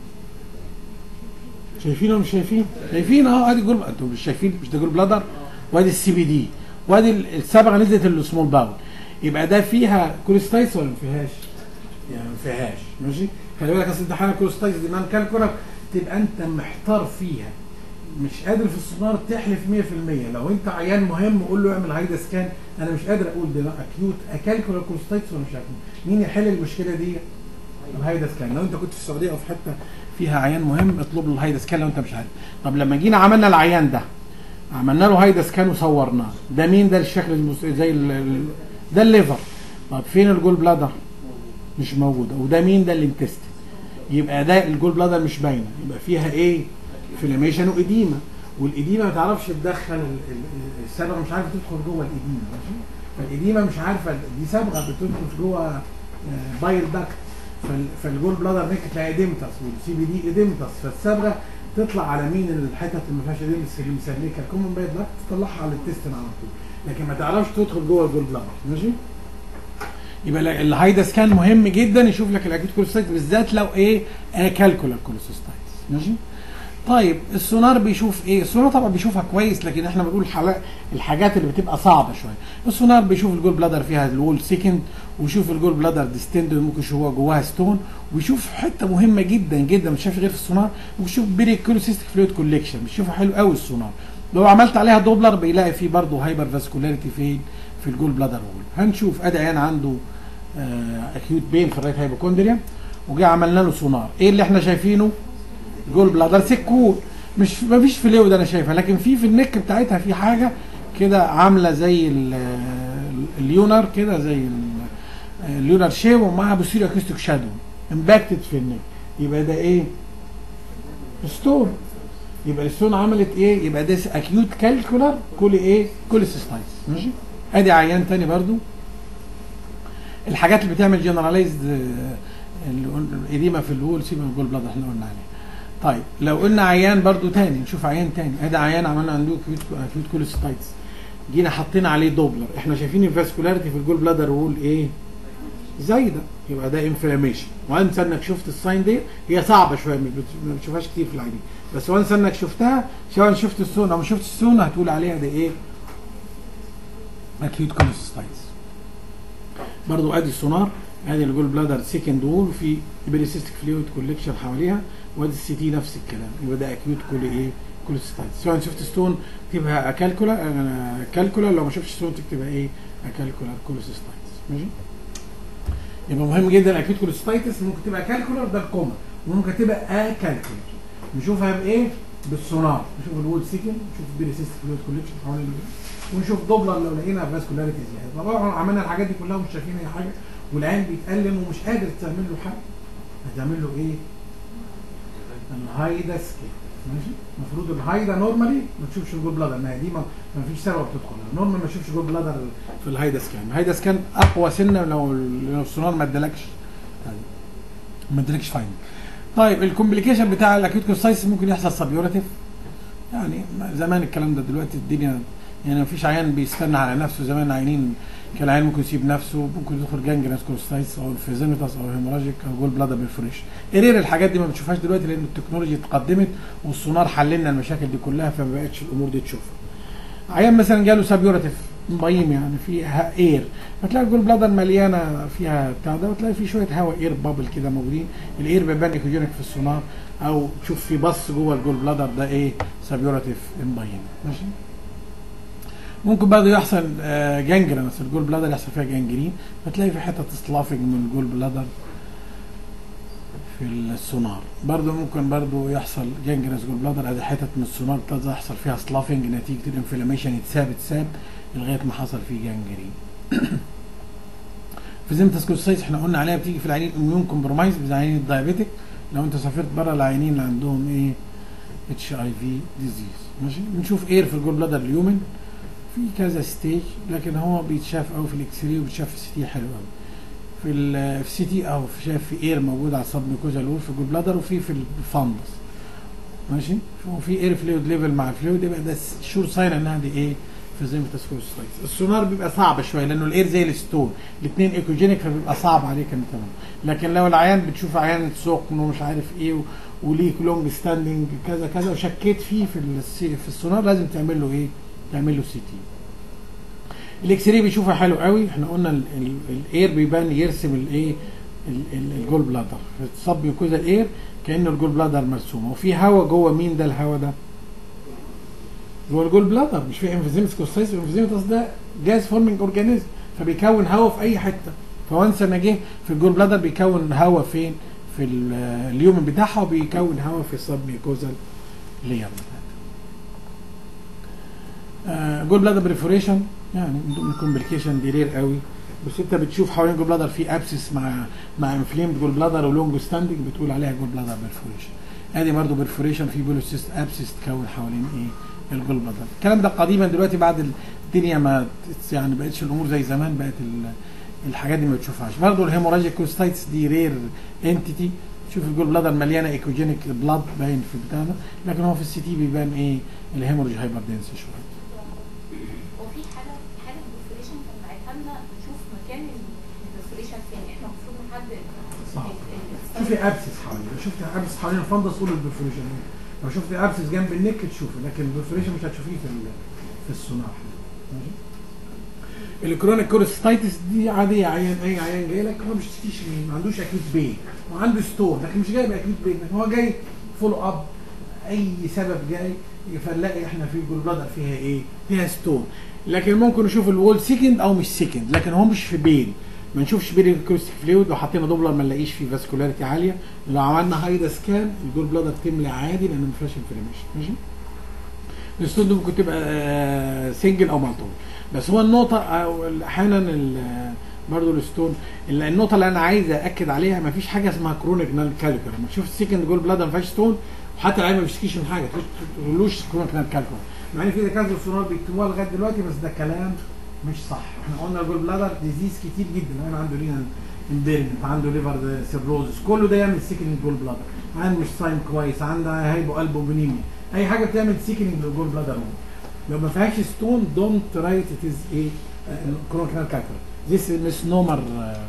شايفين ولا مش شايفين شايفين اهو ادي جول انتوا مش شايفين مش ده جول بلادر وادي السي بي دي وادي ال- الصبغه نزلت السمول باول يبقى ده فيها كوليستايس ولا ما فيهاش يعني ما فيهاش ماشي خلي بالك اصل امتحان الكوليستايس دي مان كالكولر تبقى انت محتار فيها مش قادر في السونار تحلف 100% لو انت عيان مهم قول له اعمل هايدا سكان انا مش قادر اقول ده اكيوت اكالكولر كوليستايتس ولا مش اكيوت مين يحل المشكله دي الهايدا سكان لو انت كنت في السعوديه او في حته فيها عيان مهم اطلب له الهايدا سكان لو انت مش عارف طب لما جينا عملنا العيان ده عملنا له هايدا سكان وصورناه ده مين ده الشكل المس... زي ال... ال- ده الليفر طب فين الجول بلادر مش موجوده وده مين ده الانتستين يبقى ده الجول بلادر مش باينه يبقى فيها ايه انفلاميشن واديمه والاديمه ما تعرفش تدخل ال- ال- الصبغه مش عارفه تدخل جوه الاديمه ماشي فالاديمه مش عارفه دي صبغه بتدخل جوه بايل داكت فالجول بلادر نيك تلاقي اديمتس والسي بي دي اديمتس فالصبغه تطلع على مين الحتت اللي ما فيهاش اديمتس اللي مسلكه الكومن بايل داكت تطلعها على التستن على طول لكن ما تعرفش تدخل جوه الجول بلادر ماشي يبقى لا- الهايدا سكان مهم جدا يشوف لك الاكيوت كوليستايتس بالذات لو ايه كالكولار كوليستايتس ماشي طيب السونار بيشوف ايه السونار طبعا بيشوفها كويس لكن احنا بنقول حلا- الحاجات اللي بتبقى صعبه شويه السونار بيشوف الجول بلادر فيها الوول سيكند ويشوف الجول بلادر ديستند ممكن يشوف هو جواها ستون ويشوف حته مهمه جدا جدا مش شايف غير في السونار ويشوف بريكولوسيستيك فلويد كوليكشن بيشوفها حلو قوي السونار لو عملت عليها دوبلر بيلاقي فيه برضه هايبر فاسكولاريتي فين في الجول بلادر وول هنشوف ادي عيان عنده اكيوت بين في الرايت هايبوكوندريا وجي عملنا له سونار ايه اللي احنا شايفينه جول بلادر سكول مش مفيش فلويد انا شايفها لكن في في النك بتاعتها في حاجه كده عامله زي ال- ال- اليونر كده زي ال- اليونر شيب ومعها بوستيريو اكوستيك شادو امباكتد في النك يبقى ده ايه؟ ستون يبقى الستون عملت ايه؟ يبقى ده اكيوت كالكولار كل ايه؟ كل سيستايتس ماشي؟ ادي عيان تاني برضو الحاجات اللي بتعمل جنرالايزد الاديمه في الوول سيبها من الجول بلاد احنا قلنا عليه طيب لو قلنا عيان برضو تاني نشوف عيان تاني ادي عيان عملنا عنده اكيوت اكيوت كوليستايتس جينا حطينا عليه دوبلر احنا شايفين الفاسكولاريتي في الجول بلادر وول ايه زايده يبقى ده انفلاميشن وانس انك شفت الساين دي هي صعبه شويه مش بت- ما بتشوفهاش كتير في العينين بس وانس انك شفتها سواء شفت السون او ما شفت السون هتقول عليها ده ايه اكيوت كوليستايتس برضو ادي السونار ادي الجول بلادر سيكند وول في بيريسيستيك فلويد كوليكشن حواليها وادي السي تي نفس الكلام يبقى ده اكيوت كل ايه كوليستايتس سواء شفت ستون تكتبها اكالكولا آه، كالكولا لو ما شفتش ستون تكتبها ايه اكالكولا كوليستايتس ماشي يبقى مهم جدا الاكيوت كوليستايتس ممكن تبقى كالكولر ده الكوما وممكن تبقى اكالكولر نشوفها بايه بالسونار نشوف الوول سيكن نشوف البيريسيستيك فلويد كوليكشن حوالين الجسم. ونشوف دوبلر لو لقينا فاسكولاريتي زياده طبعا عملنا الحاجات دي كلها ومش شايفين اي حاجه والعين بيتألم ومش قادر تعمل له حاجه هتعمل له ايه؟ الهايدا سكين ماشي المفروض الهايدا نورمالي ما تشوفش الجول بلادر ما هي دي ما ما فيش سبب تدخل نورمال ما تشوفش جول بلادر في الهايدا سكان الهايدا سكان اقوى سنه لو لو السونار ما ادالكش ما ادالكش فاين طيب الكومبليكيشن بتاع الاكيوت كوستايتس ممكن يحصل سبيوراتيف يعني زمان الكلام ده دلوقتي الدنيا يعني مفيش عيان بيستنى على نفسه زمان عيانين كان العيان ممكن يسيب نفسه ممكن يدخل جانجرينس كولوستايتس او انفيزيمتاس او هيموراجيك او جول بلادر بيرفوريشن قرير الحاجات دي ما بتشوفهاش دلوقتي لان التكنولوجيا اتقدمت والسونار حل لنا المشاكل دي كلها فما بقتش الامور دي تشوفها عيان مثلا جاله سابيوراتيف مبيم يعني فيها اير فتلاقي الجول بلادر مليانه فيها بتاع ده وتلاقي في شويه هواء اير بابل كده موجودين الاير بيبان ايكوجينيك في السونار او تشوف في بص جوه الجول بلادر ده ايه سابيوراتيف مبين ماشي ممكن برضه يحصل جانجرينس الجول بلادر يحصل فيها جانجرين فتلاقي في حته سلافنج من الجول بلادر في السونار برضه ممكن برضه يحصل جانجرينس جول بلادر ادي حتت من السونار ابتدى يحصل فيها سلافنج نتيجه الانفلاميشن يتساب يتساب لغايه ما حصل فيه جانجرين في زيمتاس كوستايتس احنا قلنا عليها بتيجي في العيانين اميون كومبرومايز زي العيانين الدايابيتك لو انت سافرت بره العيانين اللي عندهم ايه اتش اي في ديزيز ماشي بنشوف اير في الجول بلادر اليومن في كذا ستيج لكن هو بيتشاف قوي في الاكس راي وبيتشاف في السي تي حلو قوي في ال- في السي تي او في شايف في اير موجود على السب ميكوزا الول في الجول بلادر وفي في الفندس ماشي وفي اير فلويد ليفل مع الفلويد يبقى ده شور ساين انها دي ايه في زيمتاس كوستايتس السونار بيبقى صعب شويه لانه الاير زي الستون الاثنين ايكوجينيك فبيبقى صعب عليك انت تمام لكن لو العيان بتشوف عيان سخن ومش عارف ايه و- وليه لونج ستاندنج كذا كذا وشكيت فيه في السي في السونار لازم تعمل له ايه؟ تعمل له سي تي الاكس راي بيشوفها حلو قوي احنا قلنا ال- ال- الاير بيبان يرسم الايه ال- ال- الجول بلادر الصب يكوز الاير كانه الجول بلادر مرسومه وفي هواء جوه مين ده الهواء ده؟ جوه الجول بلادر مش في انفيزيمس كوستايس الانفيزيمس ده جاز فورمينج اورجانيزم فبيكون هواء في اي حته فوانس انا جه في الجول بلادر بيكون هواء فين؟ في ال- اليوم بتاعها وبيكون هواء في السب ميكوزال لير آه جول بلادر بريفوريشن يعني من ضمن الكومبليكيشن دي رير قوي بس انت بتشوف حوالين جول بلادر في ابسس مع مع انفليمد جول بلادر ولونج ستاندنج بتقول عليها جول بلادر بريفوريشن ادي برضه بريفوريشن في بولوسيست ابسس تكون حوالين ايه الجول بلادر الكلام ده قديما دلوقتي بعد الدنيا ما تس- يعني بقتش الامور زي زمان بقت ال- الحاجات دي ما بتشوفهاش برضه الهيموراجيك كوستايتس دي رير انتيتي شوف الجول بلادر مليانه ايكوجينيك بلاد باين في البتاع ده لكن هو في السي تي بيبان ايه الهيموريج هايبر دنس شويه وفي حاله حاله البرفوريشن كان بعتها لنا نشوف مكان البرفوريشن فين احنا المفروض نحدد صح. ال- ال- شوفي ابسس حوالين شفت ابسس حوالين الفندس قول البرفوريشن لو شفت ابسس جنب النك تشوفه لكن البرفوريشن مش هتشوفيه في ال- في السونار ماشي الكرونيك كورستايتس دي عاديه عيان اي عيان جاي لك هو مش فيش ما عندوش اكيوت بين وعنده ستون لكن مش جاي باكيوت بين هو جاي فولو اب اي سبب جاي فنلاقي احنا في الجول بلادر فيها ايه؟ فيها ستون لكن ممكن نشوف الوول سيكند او مش سيكند لكن هو مش في بين ما نشوفش بين الكروستيك فلويد لو حطينا دوبلر ما نلاقيش فيه فاسكولاريتي عاليه لو عملنا هايدا سكان الجول بلادر تملى عادي لان ما فيهاش انفلاميشن ماشي الستون دي ممكن تبقى سنجل او مالتون بس هو النقطه او احيانا ال- برضه الستون ال- النقطه اللي انا عايز اكد عليها ما فيش حاجه اسمها كرونيك نال كالكر لما تشوف السكند جول بلادر ما فيهاش ستون وحتى العيال ما بيشتكيش من حاجه ما تقولوش كرونيك نال كالكر مع ان في دكاتره سونار بيكتبوها لغايه دلوقتي بس ده كلام مش صح احنا قلنا الجول بلادر ديزيز كتير جدا انا عنده لينا امبيرمنت عنده ليفر سيروزس كله ده يعمل سيكنينج جول بلادر عنده مش سايم كويس عنده هايبو البومينيميا اي حاجه بتعمل سيكنينج للجول بلادر لو ما فيهاش ستون دونت رايت ات از ايه كرونيك نال كالكر ذيس مس نومر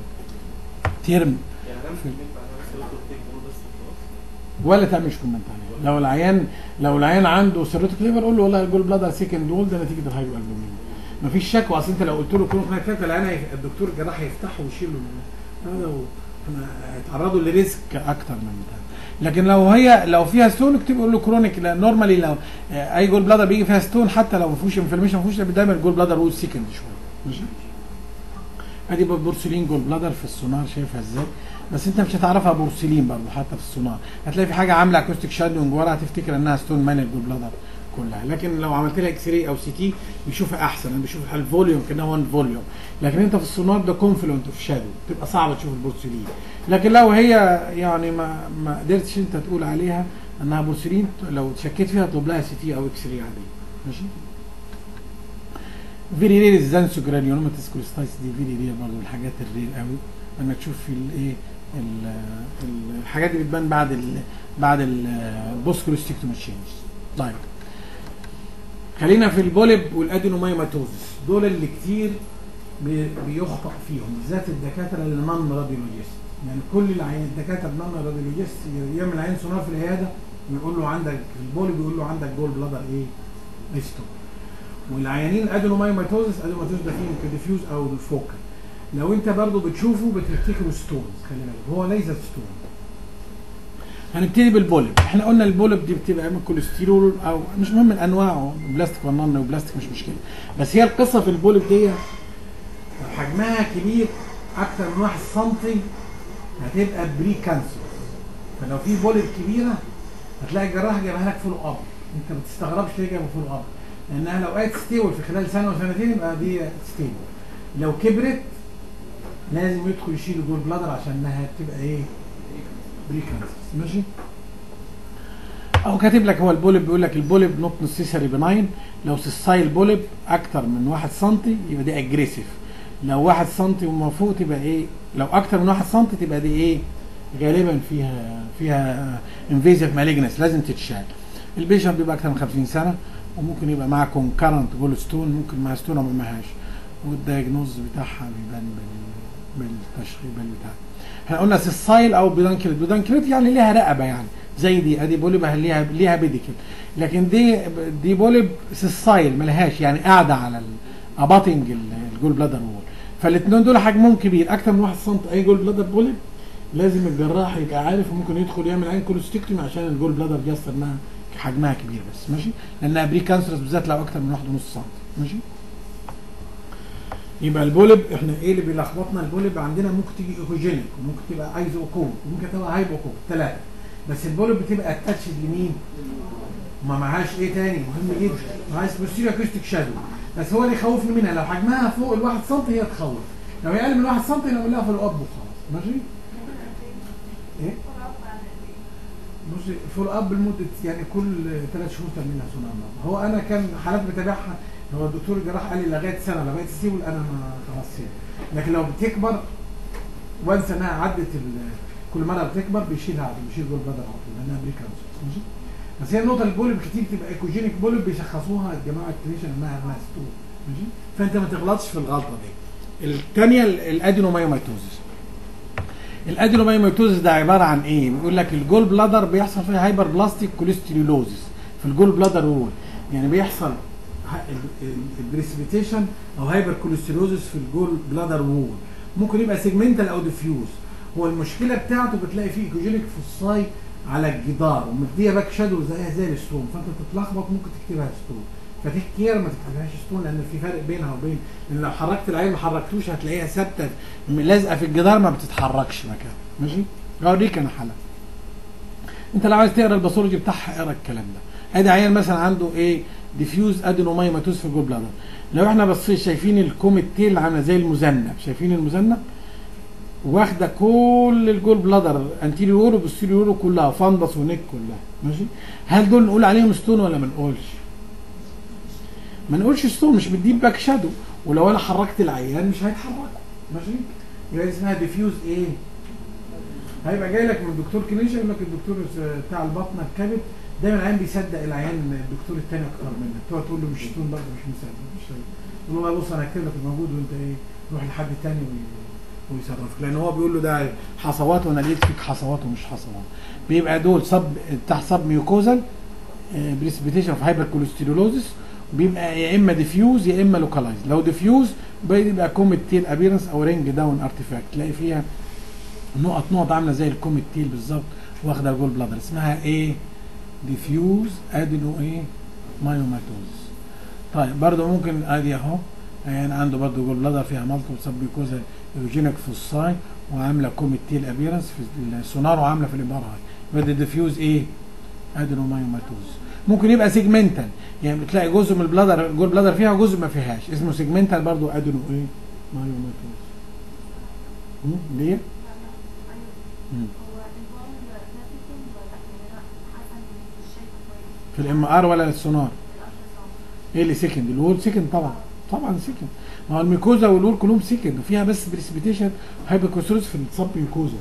تيرم يعني انا مش ينفع انا بس باخد تيك بول بس خلاص ولا تعملش كومنت عليه لو العيان لو العيان عنده سيروتيك ليفر قول له والله الجول بلادر سيكند وول ده نتيجه الهايبو البومين مفيش شك اصل انت لو قلت له كرونيك نال كالكر العيان هيف- الدكتور الجراح هيفتحه ويشيله من- هذا و- احنا هيتعرضوا لريسك اكتر من ده لكن لو هي لو فيها ستون اكتب قول له كرونيك لان نورمالي لو آه، اي جول بلادر بيجي فيها ستون حتى لو ما فيهوش انفلاميشن ما فيهوش دايما الجول بلادر وول سيكند شويه ماشي ادي بقى بورسلين جول بلادر في السونار شايفها ازاي بس انت مش هتعرفها بورسلين برضه حتى في السونار هتلاقي في حاجه عامله اكوستيك شادوينج ورا هتفتكر انها ستون مان الجول بلادر كلها لكن لو عملت لها اكس راي او سي تي بيشوفها احسن انا بشوف الفوليوم كانها 1 فوليوم لكن انت في السونار ده كونفلونت اوف شادو تبقى صعبه تشوف البورسلين لكن لو هي يعني ما ما قدرتش انت تقول عليها انها بورسلين لو شكيت فيها اطلب لها سي تي او اكس راي عاديه ماشي فيري رير الزانسو جرانيولوماتيس كوليستايتس دي فيري رير برضه من الحاجات الرير قوي انك تشوف في الايه ال- ال- الحاجات دي بتبان بعد ال بعد البوست كوليستيكتومي تشينج طيب خلينا في البوليب والادينومايماتوزس دول اللي كتير بي- بيخطأ فيهم بالذات الدكاتره اللي نون راديولوجيست يعني كل العيان الدكاتره النون راديولوجيست يعمل عين سونار في العياده ويقول له عندك في البوليب يقول له عندك جول بلادر ايه؟ ريستو والعيانين الادينومايماتوزس ادينومايماتوزس ده فيه ديفيوز او الفوكال لو انت برضو بتشوفه بتفتكره ستونز خلي بالك هو ليس ستون هنبتدي بالبولب احنا قلنا البولب دي بتبقى من كوليسترول او مش مهم من انواعه بلاستيك ونن وبلاستيك مش مشكله بس هي القصه في البولب دي لو حجمها كبير اكتر من 1 سم هتبقى بري كانسر فلو في بولب كبيره هتلاقي الجراح جايبها لك فول اب انت ما تستغربش ليه جايبها فول اب لانها لو قعدت ستيبل في خلال سنه وسنتين يبقى دي ستيبل لو كبرت لازم يدخل يشيل الجول بلادر عشان انها تبقى ايه بري كانسر ماشي او كاتب لك هو البولب بيقول لك البولب نوت نسيسري بناين لو سيسايل بولب اكتر من 1 سم يبقى دي اجريسيف لو 1 سم وما فوق تبقى ايه لو اكتر من 1 سم تبقى دي ايه غالبا فيها فيها انفيزيف مالجنس لازم تتشال البيشنت بيبقى اكتر من 50 سنه وممكن يبقى معاه كونكرنت جول ستون ممكن معاه ستون او ما معهاش والدايجنوز بتاعها بيبان بال بالتشخيص بالبتاع احنا قلنا سيسايل او بيدانكليت بيدانكليت يعني ليها رقبه يعني زي دي ادي بوليب ليها ليها بيديكل لكن دي دي بوليب سيسايل ملهاش يعني قاعده على الاباتنج الجول بلادر وول فالاثنين دول حجمهم كبير اكتر من 1 سم اي جول بلادر بوليب لازم الجراح يبقى عارف وممكن يدخل يعمل عين كولوستيكتومي عشان الجول بلادر جاست انها حجمها كبير بس ماشي لانها بري كانسرس بالذات لو اكتر من 1.5 سم ماشي يبقى البولب احنا ايه اللي بيلخبطنا البولب عندنا ممكن تيجي ايكوجينيك وممكن تبقى ايزو اوكوب وممكن تبقى هايبو اوكوب ثلاثه بس البولب بتبقى اتاتشد لمين؟ وما معهاش ايه تاني مهم جدا معهاش بوستيريو اكوستيك شادو بس هو اللي يخوفني منها لو حجمها فوق الواحد سم هي تخوف لو هي اقل من واحد سم نعمل لها في الاب وخلاص ماشي؟ ايه؟ بصي فول اب لمده يعني كل ثلاث شهور تعملها سونار هو انا كان حالات بتابعها هو الدكتور الجراح قال لي لغايه سنه لغايه ستيبل انا ما خلاص سيب لكن لو بتكبر وانس انها عدت ال- كل مره بتكبر بيشيلها على طول بيشيل جول بدل على طول لانها بري كانسر ماشي بس هي النقطه البولب كتير تبقى ايكوجينيك بولب بيشخصوها الجماعه الكلينيشن انها انها ستول ماشي فانت ما تغلطش في الغلطه دي الثانيه الادينومايوماتوزس الادينومايوميتوزس ده عباره عن ايه؟ بيقول لك الجول بلادر بيحصل فيها هايبر بلاستيك كوليسترولوزس في الجول بلادر وول يعني بيحصل البريسبيتيشن او هايبر كوليسترولوزس في الجول بلادر وول ممكن يبقى سيجمنتال او ديفيوز هو المشكله بتاعته بتلاقي فيه ايكوجينيك فوساي على الجدار ومديه باك شادو زيها زي الستون فانت تتلخبط ممكن تكتبها ستون فتيك كير ما تكتبهاش ستون لان في فرق بينها وبين لان لو حركت العين ما حركتوش هتلاقيها ثابته لازقه في الجدار ما بتتحركش مكان ماشي اوريك انا حاله انت لو عايز تقرا الباثولوجي بتاعها اقرا الكلام ده ادي عيان مثلا عنده ايه ديفيوز ادينومايماتوز في الجول بلادر لو احنا بصيت شايفين الكوميت تيل عامله زي المذنب شايفين المذنب واخده كل الجول بلادر انتيريور وبوستيريور كلها فندس ونيك كلها ماشي هل دول نقول عليهم ستون ولا ما نقولش ما نقولش ستون مش بتجيب باك شادو ولو انا حركت العيان مش هيتحرك ماشي يبقى دي اسمها ديفيوز ايه هيبقى جاي لك من الدكتور كلينيشن يقول لك الدكتور بتاع البطن الكبد دايما العيان بيصدق العيان الدكتور الثاني اكتر منك تقعد تقول له مش ستون برضه مش مصدق مش هي. تقول له والله بص انا هكتب لك الموجود وانت ايه روح لحد تاني وي- ويصرفك لان هو بيقول له ده حصوات وانا لقيت فيك حصوات ومش حصوات بيبقى دول صب بتاع صب ميوكوزال بريسبيتيشن في هايبر كوليسترولوزس بيبقى يا اما ديفيوز يا اما لوكالايز لو ديفيوز بيبقى كوميت تيل ابيرنس او رينج داون ارتيفاكت تلاقي فيها نقط نقط عامله زي الكوميت تيل بالظبط واخده الجول بلادر اسمها ايه ديفيوز ادينو ايه مايوماتوز طيب برضه ممكن ادي اهو يعني عنده برضه جول بلادر فيها مالتيبل سبيكوزا يوجينيك فوساي وعامله كوميت تيل ابيرنس في السونار وعامله في الامار هاي يبقى ده ديفيوز ايه ادينومايوماتوز ممكن يبقى سيجمنتال يعني بتلاقي جزء من البلادر الجول بلادر فيها وجزء ما فيهاش اسمه سيجمنتال برضو ادينو ايه مايوماتوز مم، ليه؟ مم. في الام ار ولا السونار ايه اللي سكند الوول سكند طبعا طبعا سكند ما هو الميكوزا والوول كلهم سكند وفيها بس بريسبيتيشن هايبوكوستروس في السب ميكوزا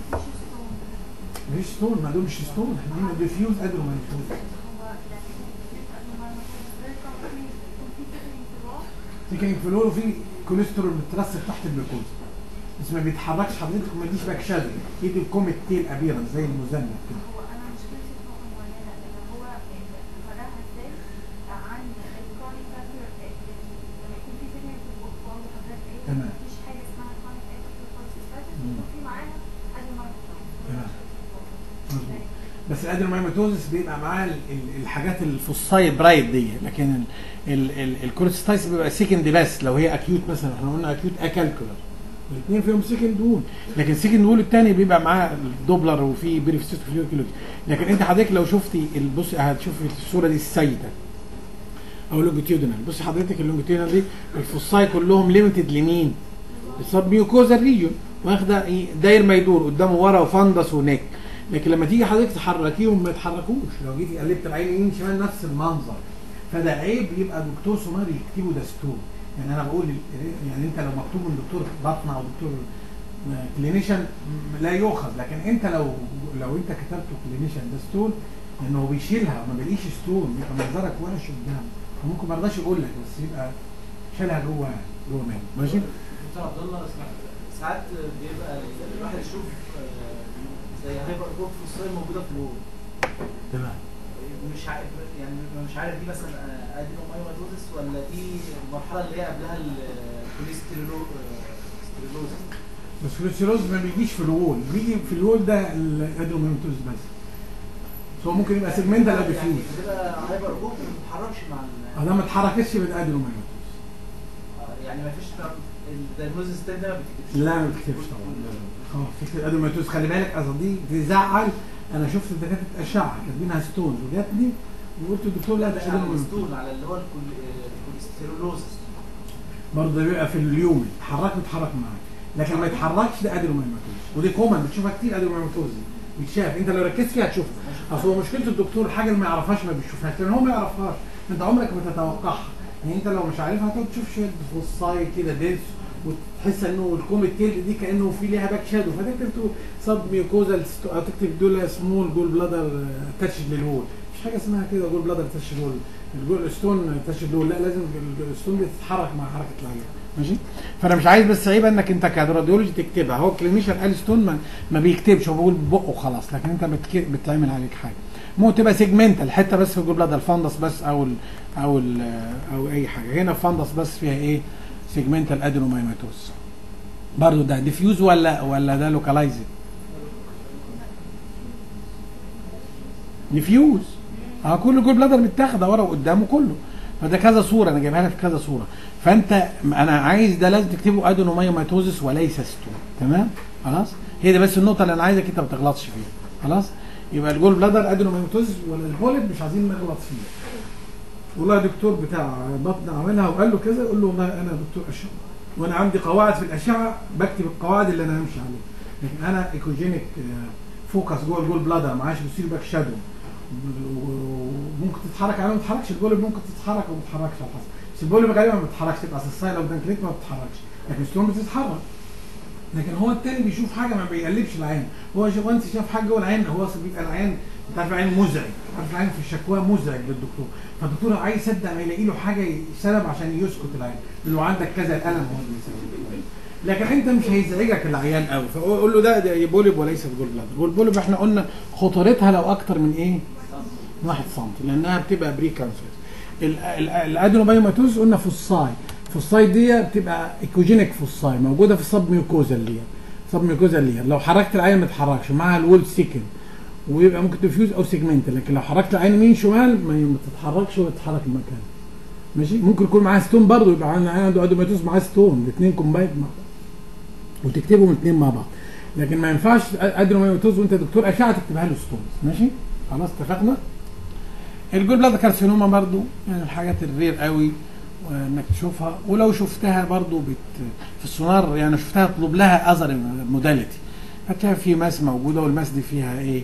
مفيش ستون ما دول مش ستون احنا قلنا ديفيوز ادينومايوماتوز سكند في الوول وفي كوليسترول مترسب تحت الجلوكوز بس ما بيتحركش حضرتك ما تجيش باك شادو ايد الكوميت تيل ابيرنس زي المذنب كده تمام. تمام. مظبوط. بس الادرينومايماتوزس بيبقى معاه ال- ال- الحاجات الفوسايد برايت دي لكن الكوليستايس بيبقى سيكند بس لو هي اكيوت مثلا احنا قلنا اكيوت اكالكولر الاثنين فيهم سيكند وول لكن سيكند وول الثاني بيبقى معاه الدوبلر وفي بريفستيك فلويد لكن انت حضرتك لو شفتي البص هتشوفي الصوره دي السيده او لونجيتيودنال بص حضرتك اللونجيتيودنال دي الفصاي كلهم ليميتد لمين؟ السب ميوكوزا ريجون واخده ايه داير ما يدور قدامه ورا وفندس ونيك لكن لما تيجي حضرتك تحركيهم ما يتحركوش لو جيتي قلبت العين يمين شمال نفس المنظر فده عيب يبقى دكتور سوماري يكتبه ده ستون يعني انا بقول ال- يعني انت لو مكتوب من دكتور بطنه او دكتور كلينيشن لا يؤخذ لكن انت لو لو انت كتبته كلينيشن ده ستون لانه هو بيشيلها وما بيلاقيش ستون بيبقى منظرك وحش قدامه فممكن ما يرضاش يقول لك بس يبقى شالها جوه جوه منه ماشي دكتور عبد الله ساعات بيبقى الواحد يشوف آه، زي هايبر جروب في الصيف موجوده في الوول تمام مش عارف يعني مش عارف دي مثلا ادينومايوماتوزس ولا دي المرحله اللي هي قبلها الكوليسترولوزس بس الكوليسترول ما بيجيش في الوول بيجي في الوول ده الادروميمتوز بس بس هو ممكن يبقى سيجمنتال او يعني ديفيوز بتبقى هايبر جروب ما بتتحركش مع ال- اه ده ما اتحركتش يبقى ادروميمتوز آه، يعني ما فيش الدايجنوزس التاني ده ما بتكتبش لا ما بتكتبش طبعا اه فكره الادروميمتوز خلي بالك اصل دي تزعل انا شفت دكاتره اشعه كاتبينها ستونز وجاتني وقلت للدكتور لا ده مش على ادروميمتوز الستون على اللي هو الكول- الكوليسترولوزس برضه ده بيبقى في اليوم يتحرك ويتحرك معاك لكن ما يتحركش ده ادروميماتوز ودي كومن بتشوفها كتير ادروميماتوز دي بتشاف انت لو ركزت فيها هتشوفها اصل هو مشكله الدكتور الحاجه اللي ما يعرفهاش ما بيشوفهاش لان هو ما يعرفهاش انت عمرك ما تتوقعها يعني انت لو مش عارفها هتقعد تشوف شويه فصاي كده دنس وتحس انه الكوم التيل دي كانه في ليها باك شادو فتكتب تقول سب ميوكوزال او تكتب دول سمول جول بلادر تاتش للوول مش حاجه اسمها كده جول بلادر تاتش للوول الجول ستون تاتش للوول لا لازم الستون دي تتحرك مع حركه العين ماشي فانا مش عايز بس عيب انك انت كراديولوجي تكتبها هو الكلينيشن قال ستون ما, ما بيكتبش هو بيقول بقه خلاص لكن انت بتك... بتعمل عليك حاجه ممكن تبقى سيجمنتال حته بس في الجول بلادر الفندس بس او ال او ال او اي حاجه هنا الفندس بس فيها ايه سيجمنتال ادينومايماتوس برضه ده ديفيوز ولا ولا ده لوكالايزد ديفيوز اه كل جول بلادر متاخده ورا وقدامه كله فده كذا صوره انا جايبها لك في كذا صوره فانت انا عايز ده لازم تكتبه ادينومايوماتوزس وليس ستون تمام خلاص هي دي بس النقطه اللي انا عايزك انت ما تغلطش فيها خلاص يبقى الجول بلادر ادينومايوماتوزس ولا البوليب مش عايزين نغلط فيه والله الدكتور بتاع بطن عملها وقال له كذا يقول له والله انا دكتور اشعه وانا عندي قواعد في الاشعه بكتب القواعد اللي انا همشي عليها لكن انا ايكوجينيك فوكس جوه الجول بلادر معاش بيصير باك شادو وممكن تتحرك عليه ما تتحركش البوليب ممكن تتحرك وما تتحركش على حسب بس البوليب غالبا ما بتتحركش تبقى اساسيه لو دانكليت ما بتتحركش لكن ستون بتتحرك لكن هو التاني بيشوف حاجه ما بيقلبش العين هو شوف انت شاف حاجه جوه العين هو أصل بيبقى العين انت عارف العين مزعج عارف العين في الشكوى مزعج للدكتور فالدكتور عايز يصدق ما يلاقي له حاجه سبب عشان يسكت العين لو عندك كذا الالم هو اللي بيسبب لكن انت مش هيزعجك العيان قوي فقول له ده, ده بوليب وليس جول بلادر والبوليب احنا قلنا خطورتها لو اكتر من ايه؟ 1 سم لانها بتبقى بري كانسر الادينوبايوماتوز قلنا فوساي فوساي دي بتبقى ايكوجينيك فوساي موجوده في السب ميوكوزا لير سب ميوكوزا لير لو حركت العين ما تتحركش معاها الول سيكن ويبقى ممكن ديفيوز او سيجمنت لكن لو حركت العين يمين شمال ما تتحركش ولا تتحرك المكان ماشي ممكن يكون معاه ستون برضه يبقى عنده ادينوبايوماتوز معاه ستون الاثنين كومبايند مع بعض وتكتبهم الاثنين مع بعض لكن ما ينفعش ادينومايوماتوز وانت دكتور اشعه تكتبها له ستونز ماشي خلاص اتفقنا الجول بلاد كارسينوما برضو يعني الحاجات الرير قوي انك تشوفها ولو شفتها برضو بت في السونار يعني شفتها اطلب لها اذر موداليتي هتلاقي في ماس موجوده والماس دي فيها ايه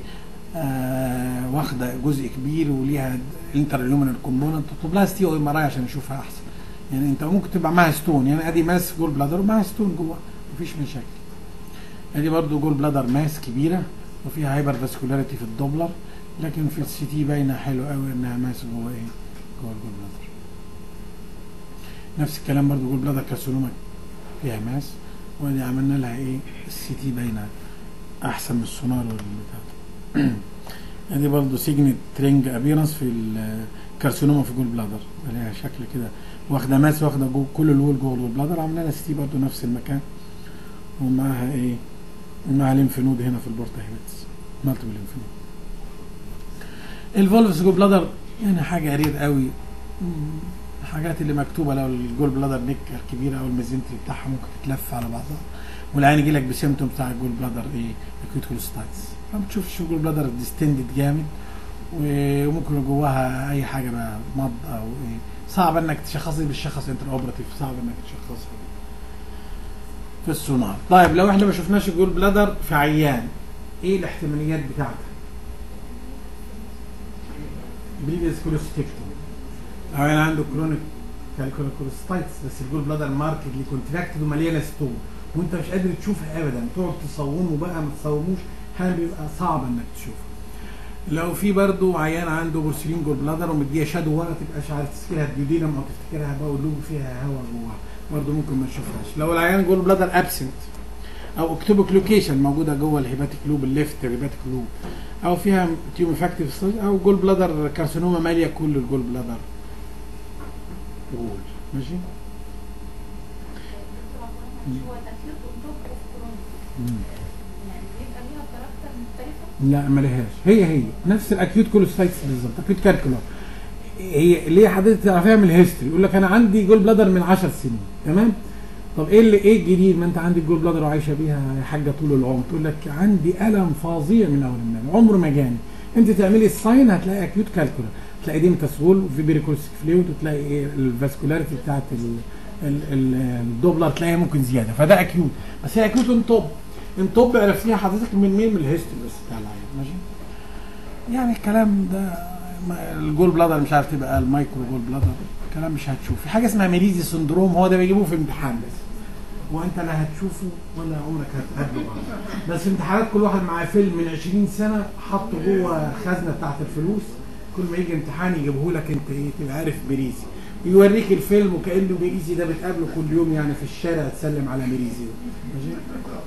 آه واخده جزء كبير وليها انترلومينال كومبوننت تطلب لها ستي او ام ار عشان نشوفها احسن يعني انت ممكن تبقى معاها ستون يعني ادي ماس جول بلادر ومعاها ستون جوه مفيش مشاكل ادي برضو جول بلادر ماس كبيره وفيها هايبر فاسكولاريتي في الدوبلر لكن في السي تي باينه حلو قوي انها ماس جوه ايه جوه الجول بلادر نفس الكلام برضو جول بلادر كارسينوما فيها ماس ودي عملنا لها ايه السي تي باينه احسن من السونار والبتاع ادي برضو سيجنت ترينج ابيرنس في الكارسينوما في جول بلادر ليها شكل كده واخده ماس واخده جو كل الوول جوه الجول بلادر عملنا لها سي تي برضو نفس المكان ومعاها ايه ومعاها ليمف نود هنا في البورتا هيبتس مالتيبل ليمف نود الفولفس جول بلادر يعني حاجه رير قوي الحاجات اللي مكتوبه لو الجول بلادر نيك كبيره او الميزنتري بتاعها ممكن تتلف على بعضها والعين يجي لك بسيمتوم بتاع الجول بلادر ايه اكيوت كولوستايتس ما بتشوفش الجول بلادر ديستندد جامد وممكن جواها اي حاجه بقى مض او ايه صعب انك تشخصي بالشخص انتر اوبراتيف صعب انك تشخصها في السونار طيب لو احنا ما شفناش الجول بلادر في عيان ايه الاحتماليات بتاعتها بريفيس كولوستيكتومي لو انا عنده كرونيك كالكولوستايتس بس الجول بلادر ماركتلي كونتراكتد ومليانه ستون وانت مش قادر تشوفها ابدا تقعد تصومه بقى ما تصوموش احيانا بيبقى صعب انك تشوفها لو في برضه عيان عنده بورسلين جول بلادر ومديها شادو ورا تبقاش عارف تفتكرها ديودينم او تفتكرها بقى ولوب فيها هواء جواها برضه ممكن ما تشوفهاش لو العيان جول بلادر ابسنت او اكتوبك لوكيشن موجوده جوه الهيباتيك لوب الليفت الهيباتيك لوب او فيها تيوم افكتيف او جول بلادر كارسينوما ماليه كل الجول بلادر وول ماشي هو الاكيوت والتوب اوف كورونا يعني بيبقى ليها كاركتر مختلفه لا ما لهاش هي هي نفس الاكيوت كولوستايتس بالظبط اكيوت كالكولار هي ليه حضرتك تعرفيها من الهيستوري يقول لك انا عندي جول بلادر من 10 سنين تمام طب ايه اللي ايه الجديد ما انت عندك جول بلادر وعايشه بيها يا حاجه طول العمر تقول لك عندي الم فظيع من اول النوم عمره ما جاني انت تعملي الساين هتلاقي اكيوت كالكولار تلاقي دي متسول وفي بيريكولسيك فلويد وتلاقي ايه الفاسكولاريتي بتاعت ال ال ال الدوبلر تلاقيها ممكن زياده فده اكيوت بس هي اكيوت ان توب ان توب عرفتيها حضرتك من مين من الهيستوري بس بتاع العيان ماشي يعني الكلام ده ما- الجول بلادر مش عارف تبقى المايكرو جول بلادر الكلام مش هتشوف في حاجه اسمها ميليزي سندروم هو ده بيجيبوه في امتحان بس وانت لا هتشوفه ولا عمرك هتقابله بس في امتحانات كل واحد معاه فيلم من 20 سنه حطه جوه الخزنه بتاعت الفلوس كل ما يجي امتحان يجيبه لك انت ايه تبقى عارف ميليزي يوريك الفيلم وكانه ميريزي ده بتقابله كل يوم يعني في الشارع تسلم على ميريزي ماشي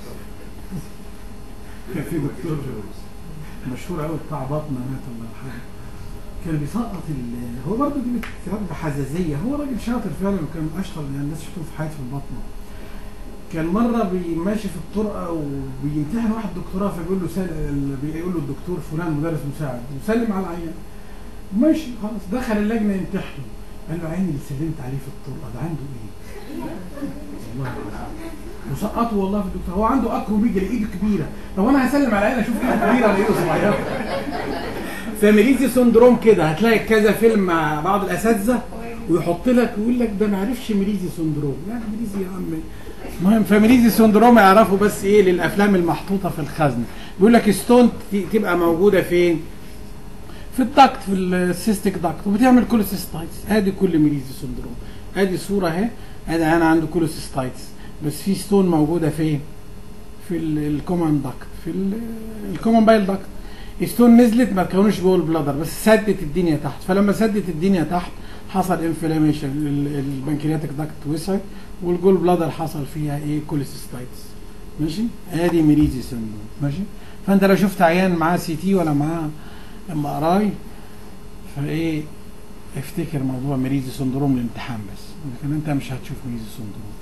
كان في دكتور مشهور قوي بتاع بطنه مات الله يرحمه كان بيسقط ال- هو برضه دي بتتكلم بحزازيه هو راجل شاطر فعلا وكان من اشطر يعني الناس شفتوه في حياته في البطنه كان مره بي- ماشي في الطرقه وبيمتحن واحد دكتوراه فبيقول له سال ال- بيقول له الدكتور فلان مدرس مساعد وسلم على العيان ماشي خلاص دخل اللجنه يمتحنه قال له عيني اللي سلمت عليه في الطرقه ده عنده ايه؟ والله العظيم. وسقطه والله في الدكتور هو عنده اكروميجا ايده كبيره طب انا هسلم على عيني اشوف ايده كبيره ولا ايده صغيره فاميليزي سندروم كده هتلاقي كذا فيلم مع بعض الاساتذه ويحط لك ويقول لك ده ما عرفش ميليزي سندروم لا ميليزي يا عم المهم فاميليزي سندروم يعرفوا بس ايه للافلام المحطوطه في الخزنه بيقول لك ستون ت- تبقى موجوده فين في الدكت في السيستيك دكت وبتعمل كوليسيستايتس ادي كل ميليزي سندروم ادي صوره اهي ادي انا عنده كوليسيستايتس بس في ستون موجوده فين في الكومن دكت في الكومن بايل دكت ستون نزلت ما تكونش جوه البلادر بس سدت الدنيا تحت فلما سدت الدنيا تحت حصل انفلاميشن البنكرياتيك دكت وسعت والجول بلادر حصل فيها ايه كوليسيستايتس ماشي ادي ميريزي سندروم ماشي فانت لو شفت عيان معاه سي تي ولا معاه ام ار اي فايه افتكر موضوع ميريزي سندروم الامتحان بس لكن انت مش هتشوف ميريزي سندروم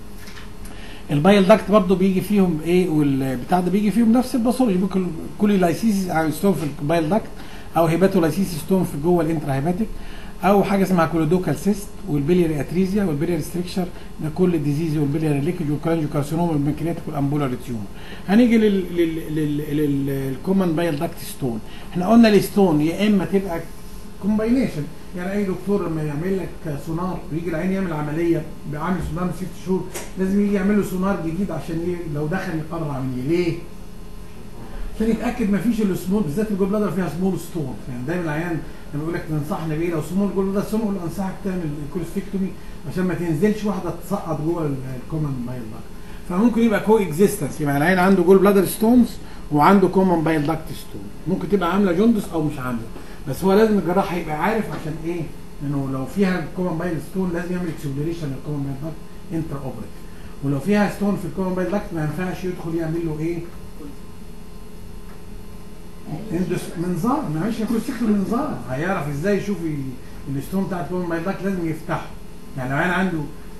البايل داكت برضه بيجي فيهم ايه والبتاع ده بيجي فيهم نفس الباثولوجي ممكن كل لايسيس او ستون في البايل داكت او هيباتولايسيس ستون في جوه الانترا هيباتيك او حاجه اسمها كولودوكال سيست والبيلياري اتريزيا والبيلياري ستريكشر ده كل الديزيز والبيلياري ليكج والكولانجو كارسينوما والبنكرياتيك والامبولار تيومر هنيجي لل لل للكومن بايل داكت ستون احنا قلنا الستون يا اما تبقى كومباينيشن يعني اي دكتور لما يعمل لك سونار ويجي العين يعمل عمليه بيعمل سونار من ست شهور لازم يجي يعمل له سونار جديد عشان ايه لو دخل يقرر عمليه ليه؟ عشان يتاكد ما فيش السمول بالذات الجول بلادر فيها سمول ستون يعني دايما العيان لما يقول لك تنصحنا بايه لو سمول جول بلادر سمول انصحك تعمل كولستيكتومي عشان ما تنزلش واحده تسقط جوه الكومن بايل داكت فممكن يبقى كو اكزيستنس يعني العين عنده جول بلادر ستونز وعنده كومن بايل داكت ستون ممكن تبقى عامله جوندس او مش عامله بس هو لازم الجراح يبقى عارف عشان ايه؟ انه لو فيها كومن بايل ستون لازم يعمل اكسبلوريشن للكومن بايل داكت انترا اوبريت ولو فيها ستون في الكومن بايل داكت ما ينفعش يدخل يعمل له ايه؟ اندس منظار ما يعملش ياكل سكر منظار هيعرف ازاي يشوف ال- الستون بتاع الكومن بايل داكت لازم يفتحه يعني لو عين عنده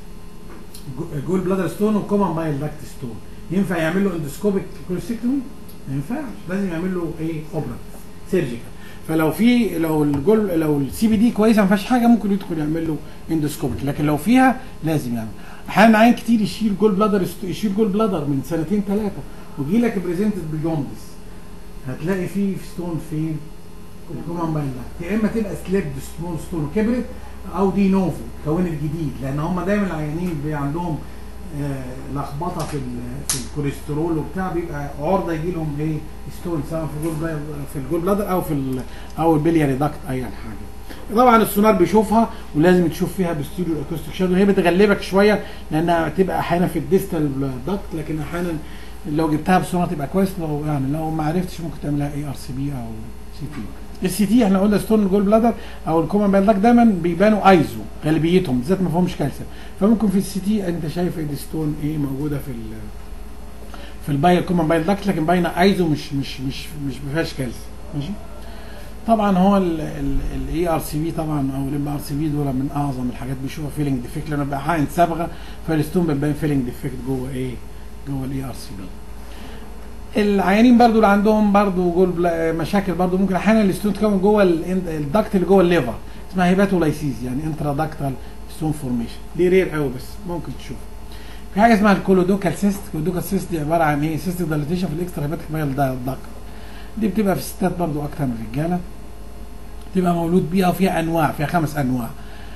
جو- جول بلادر ستون وكومن بايل داكت ستون ينفع يعمل له اندوسكوبيك كولوستيكتومي؟ ما ينفعش لازم يعمل له ايه؟ اوبرا سيرجيكال فلو في لو الجول لو السي بي دي كويسه ما فيهاش حاجه ممكن يدخل يعمل له اندوسكوبيك لكن لو فيها لازم يعمل احيانا عين كتير يشيل جول بلادر يشيل جول بلادر من سنتين ثلاثه ويجي لك بريزنتد بجوندس هتلاقي فيه ستون فين؟ الكومن باين يا اما تبقى سليبد سمول ستون كبرت او دي نوفو كونت جديد لان هم دايما العيانين بيبقى عندهم آه، لخبطه في ال- في الكوليسترول وبتاع بيبقى عرضه يجي لهم ايه ستون سواء في الجول بلا- في الجول بلادر او في ال- او البلياري داكت اي حاجه طبعا السونار بيشوفها ولازم تشوف فيها بالستيريو اكوستيك شادو هي بتغلبك شويه لانها بتبقى احيانا في الديستال داكت لكن احيانا لو جبتها بالسونار تبقى كويس لو يعني لو ما عرفتش ممكن تعملها اي ار سي بي او سي تي السي تي احنا قلنا ستون الجول بلادر او الكومن بايل داكت دايما بيبانوا ايزو غالبيتهم بالذات ما فيهمش كالسيوم فممكن في السي تي انت شايف ايدي ستون ايه موجوده في ال في البايل كومن بايل داكت لكن باينه ايزو مش مش مش مش ما فيهاش كالسيوم ماشي طبعا هو الاي ار سي بي طبعا او الام ار سي بي دول من اعظم الحاجات بيشوفها فيلينج ديفكت لانه بقى حقن صبغه فالستون بتبان فيلينج ديفكت جوه ايه جوه الاي ار سي بي العيانين برضو اللي عندهم برضو جول بلا- مشاكل برضو ممكن احيانا الستون تكون جوه ال- الدكت اللي جوه الليفر اسمها هيباتولايسيز يعني انترا داكتال ستون فورميشن دي رير قوي بس ممكن تشوف في حاجه اسمها الكولودوكال سيست الكولودوكال سيست دي عباره عن ايه سيست دايليتيشن في الاكسترا هيباتيك بايل داكت دي بتبقى في الستات برضو اكتر من الرجاله تبقى مولود بيها وفيها انواع فيها خمس انواع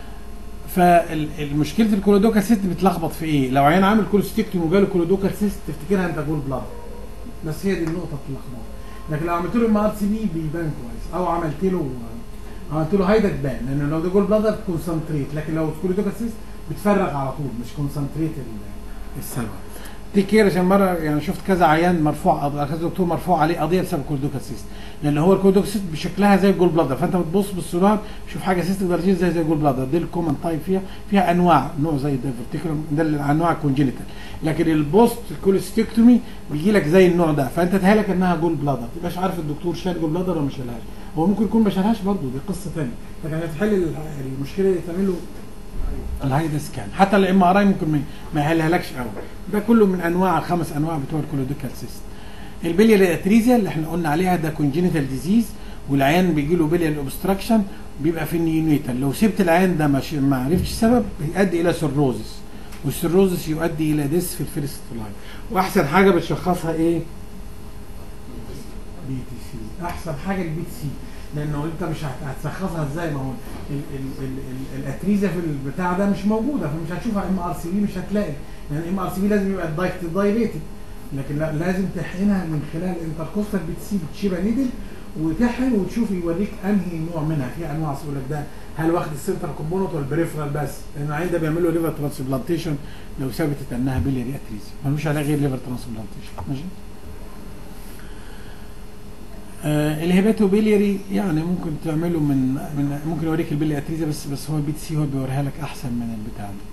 فالمشكله الكولودوكال سيست بتلخبط في ايه؟ لو عيان عامل كولوستيكتومي وجاله كولودوكال سيست تفتكرها انت جول بلاد بس هي دي النقطه اللخبطه لكن لو عملت له ام ار سي بي بيبان كويس او عملت له عملت له هيدا تبان لان لو ده جول بلادر كونسنتريت لكن لو كولودوكال سيست بتفرغ على طول مش كونسنتريت السبب تيك كير عشان مره يعني شفت كذا عيان مرفوع قض- كذا دكتور مرفوع عليه قضيه بسبب كولدوكاسيست لان هو الكولدوكاسيست بشكلها زي الجول بلادر فانت بتبص بالسونار تشوف حاجه سيستيك درجين زي زي الجول بلادر دي الكومن تايب فيها فيها انواع نوع زي الدايفرتيكولم ده الانواع الكونجينيتال لكن البوست الكوليستيكتومي بيجي لك زي النوع ده فانت تهلك انها جول بلادر ما تبقاش عارف الدكتور شال جول بلادر ولا ما شالهاش هو ممكن يكون ما شالهاش برضه دي قصه ثانيه لكن هتحل ال- المشكله دي تعمل له الهايدا سكان حتى الام ار اي ممكن ما- ما يحلهالكش قوي ده كله من انواع الخمس انواع بتوع الكولوديكال سيست البليال اتريزيا اللي احنا قلنا عليها ده كونجينيتال ديزيز والعيان بيجي له بليال اوبستراكشن بيبقى في النيونيتال لو سبت العيان ده مش ما عرفتش السبب بيؤدي الى سيروزس والسيروزس يؤدي الى ديس في الفيرست لاين واحسن حاجه بتشخصها ايه؟ بي تي سي احسن حاجه البي تي سي لانه انت مش هت- هتشخصها ازاي ما هو ال- ال- ال- ال- الاتريزيا في البتاع ده مش موجوده فمش هتشوفها ام ار سي بي مش هتلاقي يعني ام ار سي بي لازم يبقى الدايكت دايليتد لكن لا لازم تحقنها من خلال انتركوستال بي تي سي بتشيبها نيدل وتحقن وتشوف يوريك انهي نوع منها في انواع يقول لك ده هل واخد السنتر كومبوننت ولا البريفرال بس لان العيان ده بيعمل له ليفر ترانسبلانتيشن لو ثبتت انها بيلياري اتريزيا ملوش علاج غير ليفر ترانسبلانتيشن ماشي آه الهيباتوبيلياري يعني ممكن تعمله من من ممكن يوريك البيلي اتريزيا بس بس هو البي تي سي هو بيوريها لك احسن من البتاع ده.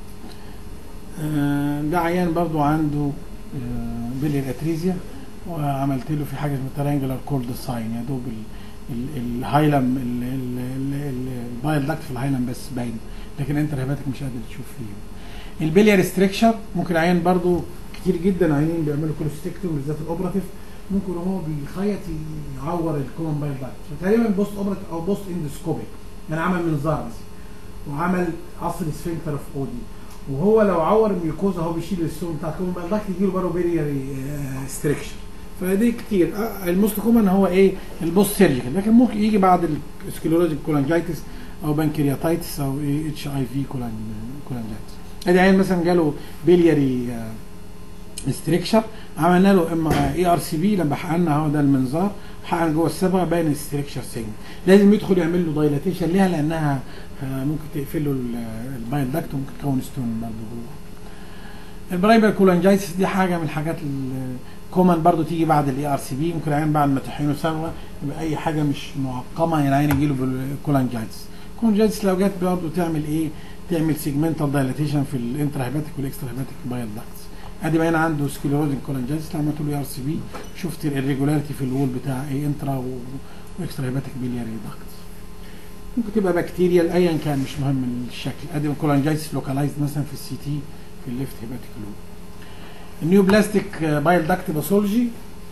آه ده عيان برضو عنده آه بيلي اتريزيا وعملت له في حاجه اسمها ترينجلر كولد ساين يا دوب ال- ال- الهايلم ال- ال- ال- ال- البايل داكت في الهايلم بس باين لكن انت هيباتك مش قادر تشوف فيه. البيليار ريستريكشر ممكن عيان برضو كتير جدا عيانين بيعملوا كولوستيكتوم بالذات الاوبراتيف ممكن وهو بيخيط يعور الكومن بايل داكت فتقريبا بوست اوبراتيف او بوست اندسكوبيك يعني عمل منظار مثلا وعمل عصر سفنكتر اوف اودي وهو لو عور الميوكوزا هو بيشيل السوم بتاع الكومن بايل داكت يجي له برضه بيلياري ستريكشر فدي كتير آه، الموست كومن هو ايه البوست سيرجيكال لكن ممكن يجي بعد السكليروزيك كولانجايتس او بنكرياتايتس او اتش اي في كولانجايتس ادي عيان مثلا جاله بيلياري استريكشر عملنا له ام اي ار سي بي لما حقنا هو ده المنظار حقن جوه الصبغه باين الستريكشر سيجن لازم يدخل يعمل له دايلاتيشن ليها لانها آه، ممكن تقفل له ال- البايل داكت وممكن تكون ستون برضه جوه البرايمر كولانجايتس دي حاجه من الحاجات الكومن برضه تيجي بعد الاي ار سي بي ممكن العيان بعد ما تحقنه صبغه يبقى اي حاجه مش معقمه يعني العيان يجي له بالكولانجايتس الكولانجايتس لو جت برضه تعمل ايه تعمل سيجمنتال دايلاتيشن في الانترا هيباتيك والاكسترا هيباتيك بايل داكتس ادي بقى هنا عنده سكليروزنج كولانجايتس عملت له ار سي بي شفت الريجولاريتي في الوول بتاع ايه انترا و- واكسترا هيباتيك بيلياري داكتس ممكن تبقى بكتيريال ايا كان مش مهم الشكل ادي كولانجايتس لوكالايزد مثلا في السي تي في الليفت هيباتيك لوب النيو بلاستيك بايل داكت باثولوجي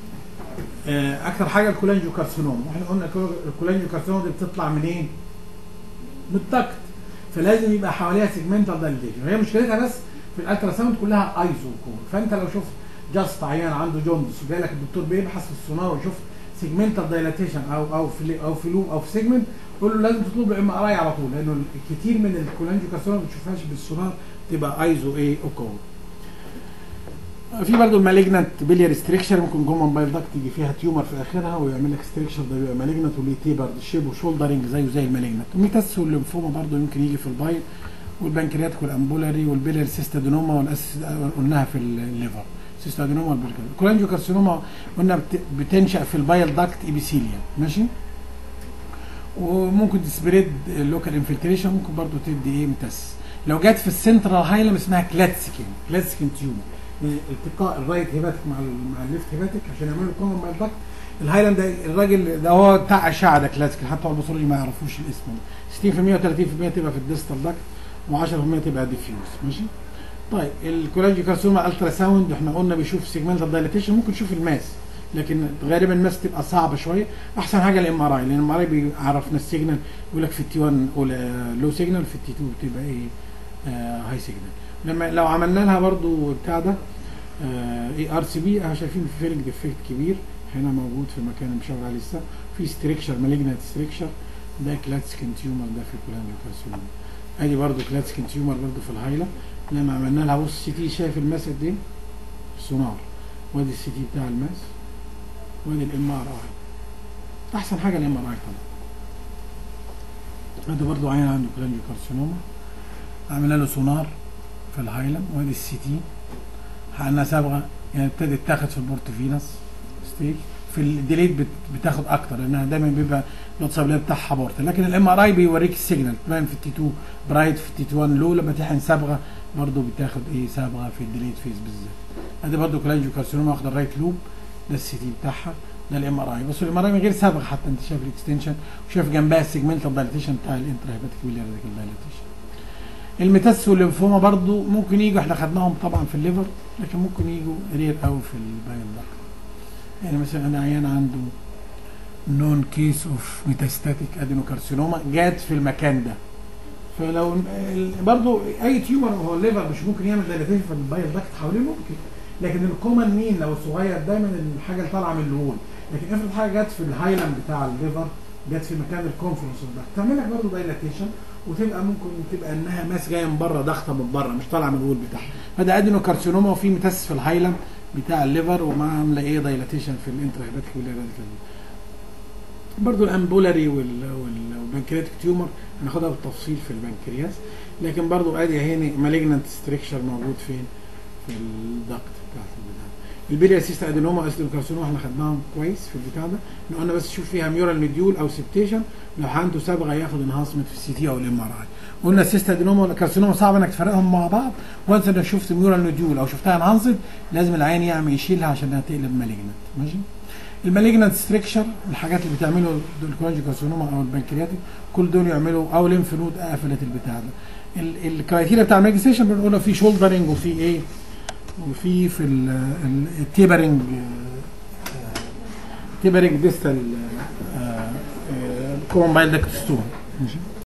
اكتر حاجه الكولانجيو كارسينوم واحنا قلنا الكولانجيو كارسينوم دي بتطلع منين؟ من الدكت فلازم يبقى حواليها سيجمنتال دايليتيشن وهي مشكلتها بس في الالترا ساوند كلها ايزو كور فانت لو شفت جاست عيان عنده جوندس وجاي لك الدكتور بيبحث في السونار ويشوف سيجمنتال دايلاتيشن او او في او في لوب او في سيجمنت قول له لازم تطلب له ام ار اي على طول لانه كتير من الكولانجيو كارسينوم ما بتشوفهاش بالسونار تبقى ايزو ايه اوكور في برضه المالجنت بيليار ستريكشر ممكن جوه موبايل داكت يجي فيها تيومر في اخرها ويعمل لك ستريكشر ده بيبقى مالجنت وليه تيبر شيب وشولدرنج زيه زي المالجنت الميتاس والليمفوما برضه يمكن يجي في البايل والبنكرياتيك والامبولاري والبيليار سيستادينوما والاسيس قلناها في الليفر سيستادينوما والبركل الكولانجيو كارسينوما قلنا بت- بتنشا في البايل داكت ايبيثيليا ماشي وممكن تسبريد اللوكال انفلتريشن ممكن برضه تدي ايه متس لو جت في السنترال هايلم اسمها كلاتسكين كلاتسكين تيومر التقاء الرايت هيباتيك مع ال- مع الليفت هيباتيك عشان يعملوا كومن بايل داكت الهايلاند ده الراجل ده هو بتاع اشعه ده كلاسيكال حتى البصريين ما يعرفوش الاسم ده 60% و30% تبقى في الديستال داكت و10% تبقى ديفيوز ماشي طيب الكولاجي كارسوما الترا ساوند احنا قلنا بيشوف سيجمنتال دايليتيشن ممكن تشوف الماس لكن غالبا الماس تبقى صعبه شويه احسن حاجه الام ار اي لان الام ار اي بيعرفنا السيجنال يقول لك في التي 1 لو سيجنال في التي 2 بتبقى ايه آه هاي سيجنال لما لو عملنا لها برضو بتاع ده اي ار سي بي شايفين في فيلنج ديفكت كبير هنا موجود في المكان اللي مشاور عليه لسه في ستريكشر مالجنت ستريكشر ده كلاتسكن تيومر ده في كولانجيو كارسينوما ادي برضو كلاتسكن تيومر برضو في الهايله لما عملنا لها بص السي تي شايف الماس قد ايه؟ سونار وادي السي تي بتاع الماس وادي الام ار اي احسن حاجه الام ار اي طبعا ادي برضو عين عنده كولانجيو كارسينوما عملنا له سونار في الهايلم وادي السي تي حقنها صبغه يعني ابتدت تاخد في البورتوفينس ستيج في الديليت بت- بتاخد اكتر لانها دايما بيبقى اللود سبلاي بتاعها بورت لكن الام ار اي بيوريك السيجنال تبان في التي 2 برايت في التي 2 1 لو لما تحقن صبغه برضه بتاخد ايه صبغه في الديليت فيز بالذات ادي برضه كولانجيو كارسينوما واخده الرايت لوب ده السي تي بتاعها ده الام ار اي بس الام ار اي من غير صبغه حتى انت شايف الاكستنشن وشايف جنبها السيجمنتال دايليتيشن بتاع الانترا هيباتيك راديكال دايليتيشن الميتاس والليمفوما برضو ممكن يجوا احنا خدناهم طبعا في الليفر لكن ممكن يجوا رير قوي في الباين دكت يعني مثلا انا عيان عنده نون كيس اوف ميتاستاتيك ادينوكارسينوما جات في المكان ده فلو ال- برضو اي تيومر هو الليفر مش ممكن يعمل دايلاتيشن في الباين دكت حواليه ممكن لكن الكومن مين لو صغير دايما الحاجه اللي طالعه من الهول لكن افرض حاجه جت في الهايلاند بتاع الليفر جت في مكان الكونفرنس ده تعمل لك برضه دايلاتيشن وتبقى ممكن تبقى انها ماس جايه من بره ضغطه من بره مش طالعه من الهول بتاعها فده ادينو كارسينوما وفي ميتاس في الهايلاند بتاع الليفر ومع عامله ايه دايلاتيشن في الانترا هيباتيك والراديكال برضه الامبولاري وال- وال- والبنكرياتيك تيومر هناخدها بالتفصيل في البنكرياس لكن برضه ادي هنا مالجنانت ستريكشر موجود فين في الدكت بتاعت البتاع البيليا سيست ادينوما اسيدوكارسينوما احنا خدناهم كويس في البتاع ده إن قلنا بس شوف فيها ميورال مديول او سبتيشن لو عنده صبغه ياخد انهانسمنت في السي تي او الام ار اي قلنا السيست ادينوما والكارسينوما صعب انك تفرقهم مع بعض وانس انك شفت ميورال مديول او شفتها انهانسد لازم العين يعمل يشيلها عشان انها تقلب مالجنانت ماشي المالجنانت ستريكشر الحاجات اللي بتعمله الكولانجي كارسينوما او البنكرياتيك كل دول يعملوا او ليمف نود قفلت البتاع ده ال- الكرايتيريا بتاع الماجستيشن بنقول في شولدرنج وفي ايه وفي في التيبرنج تيبرنج ديستال كومبايل داكت ستون ماشي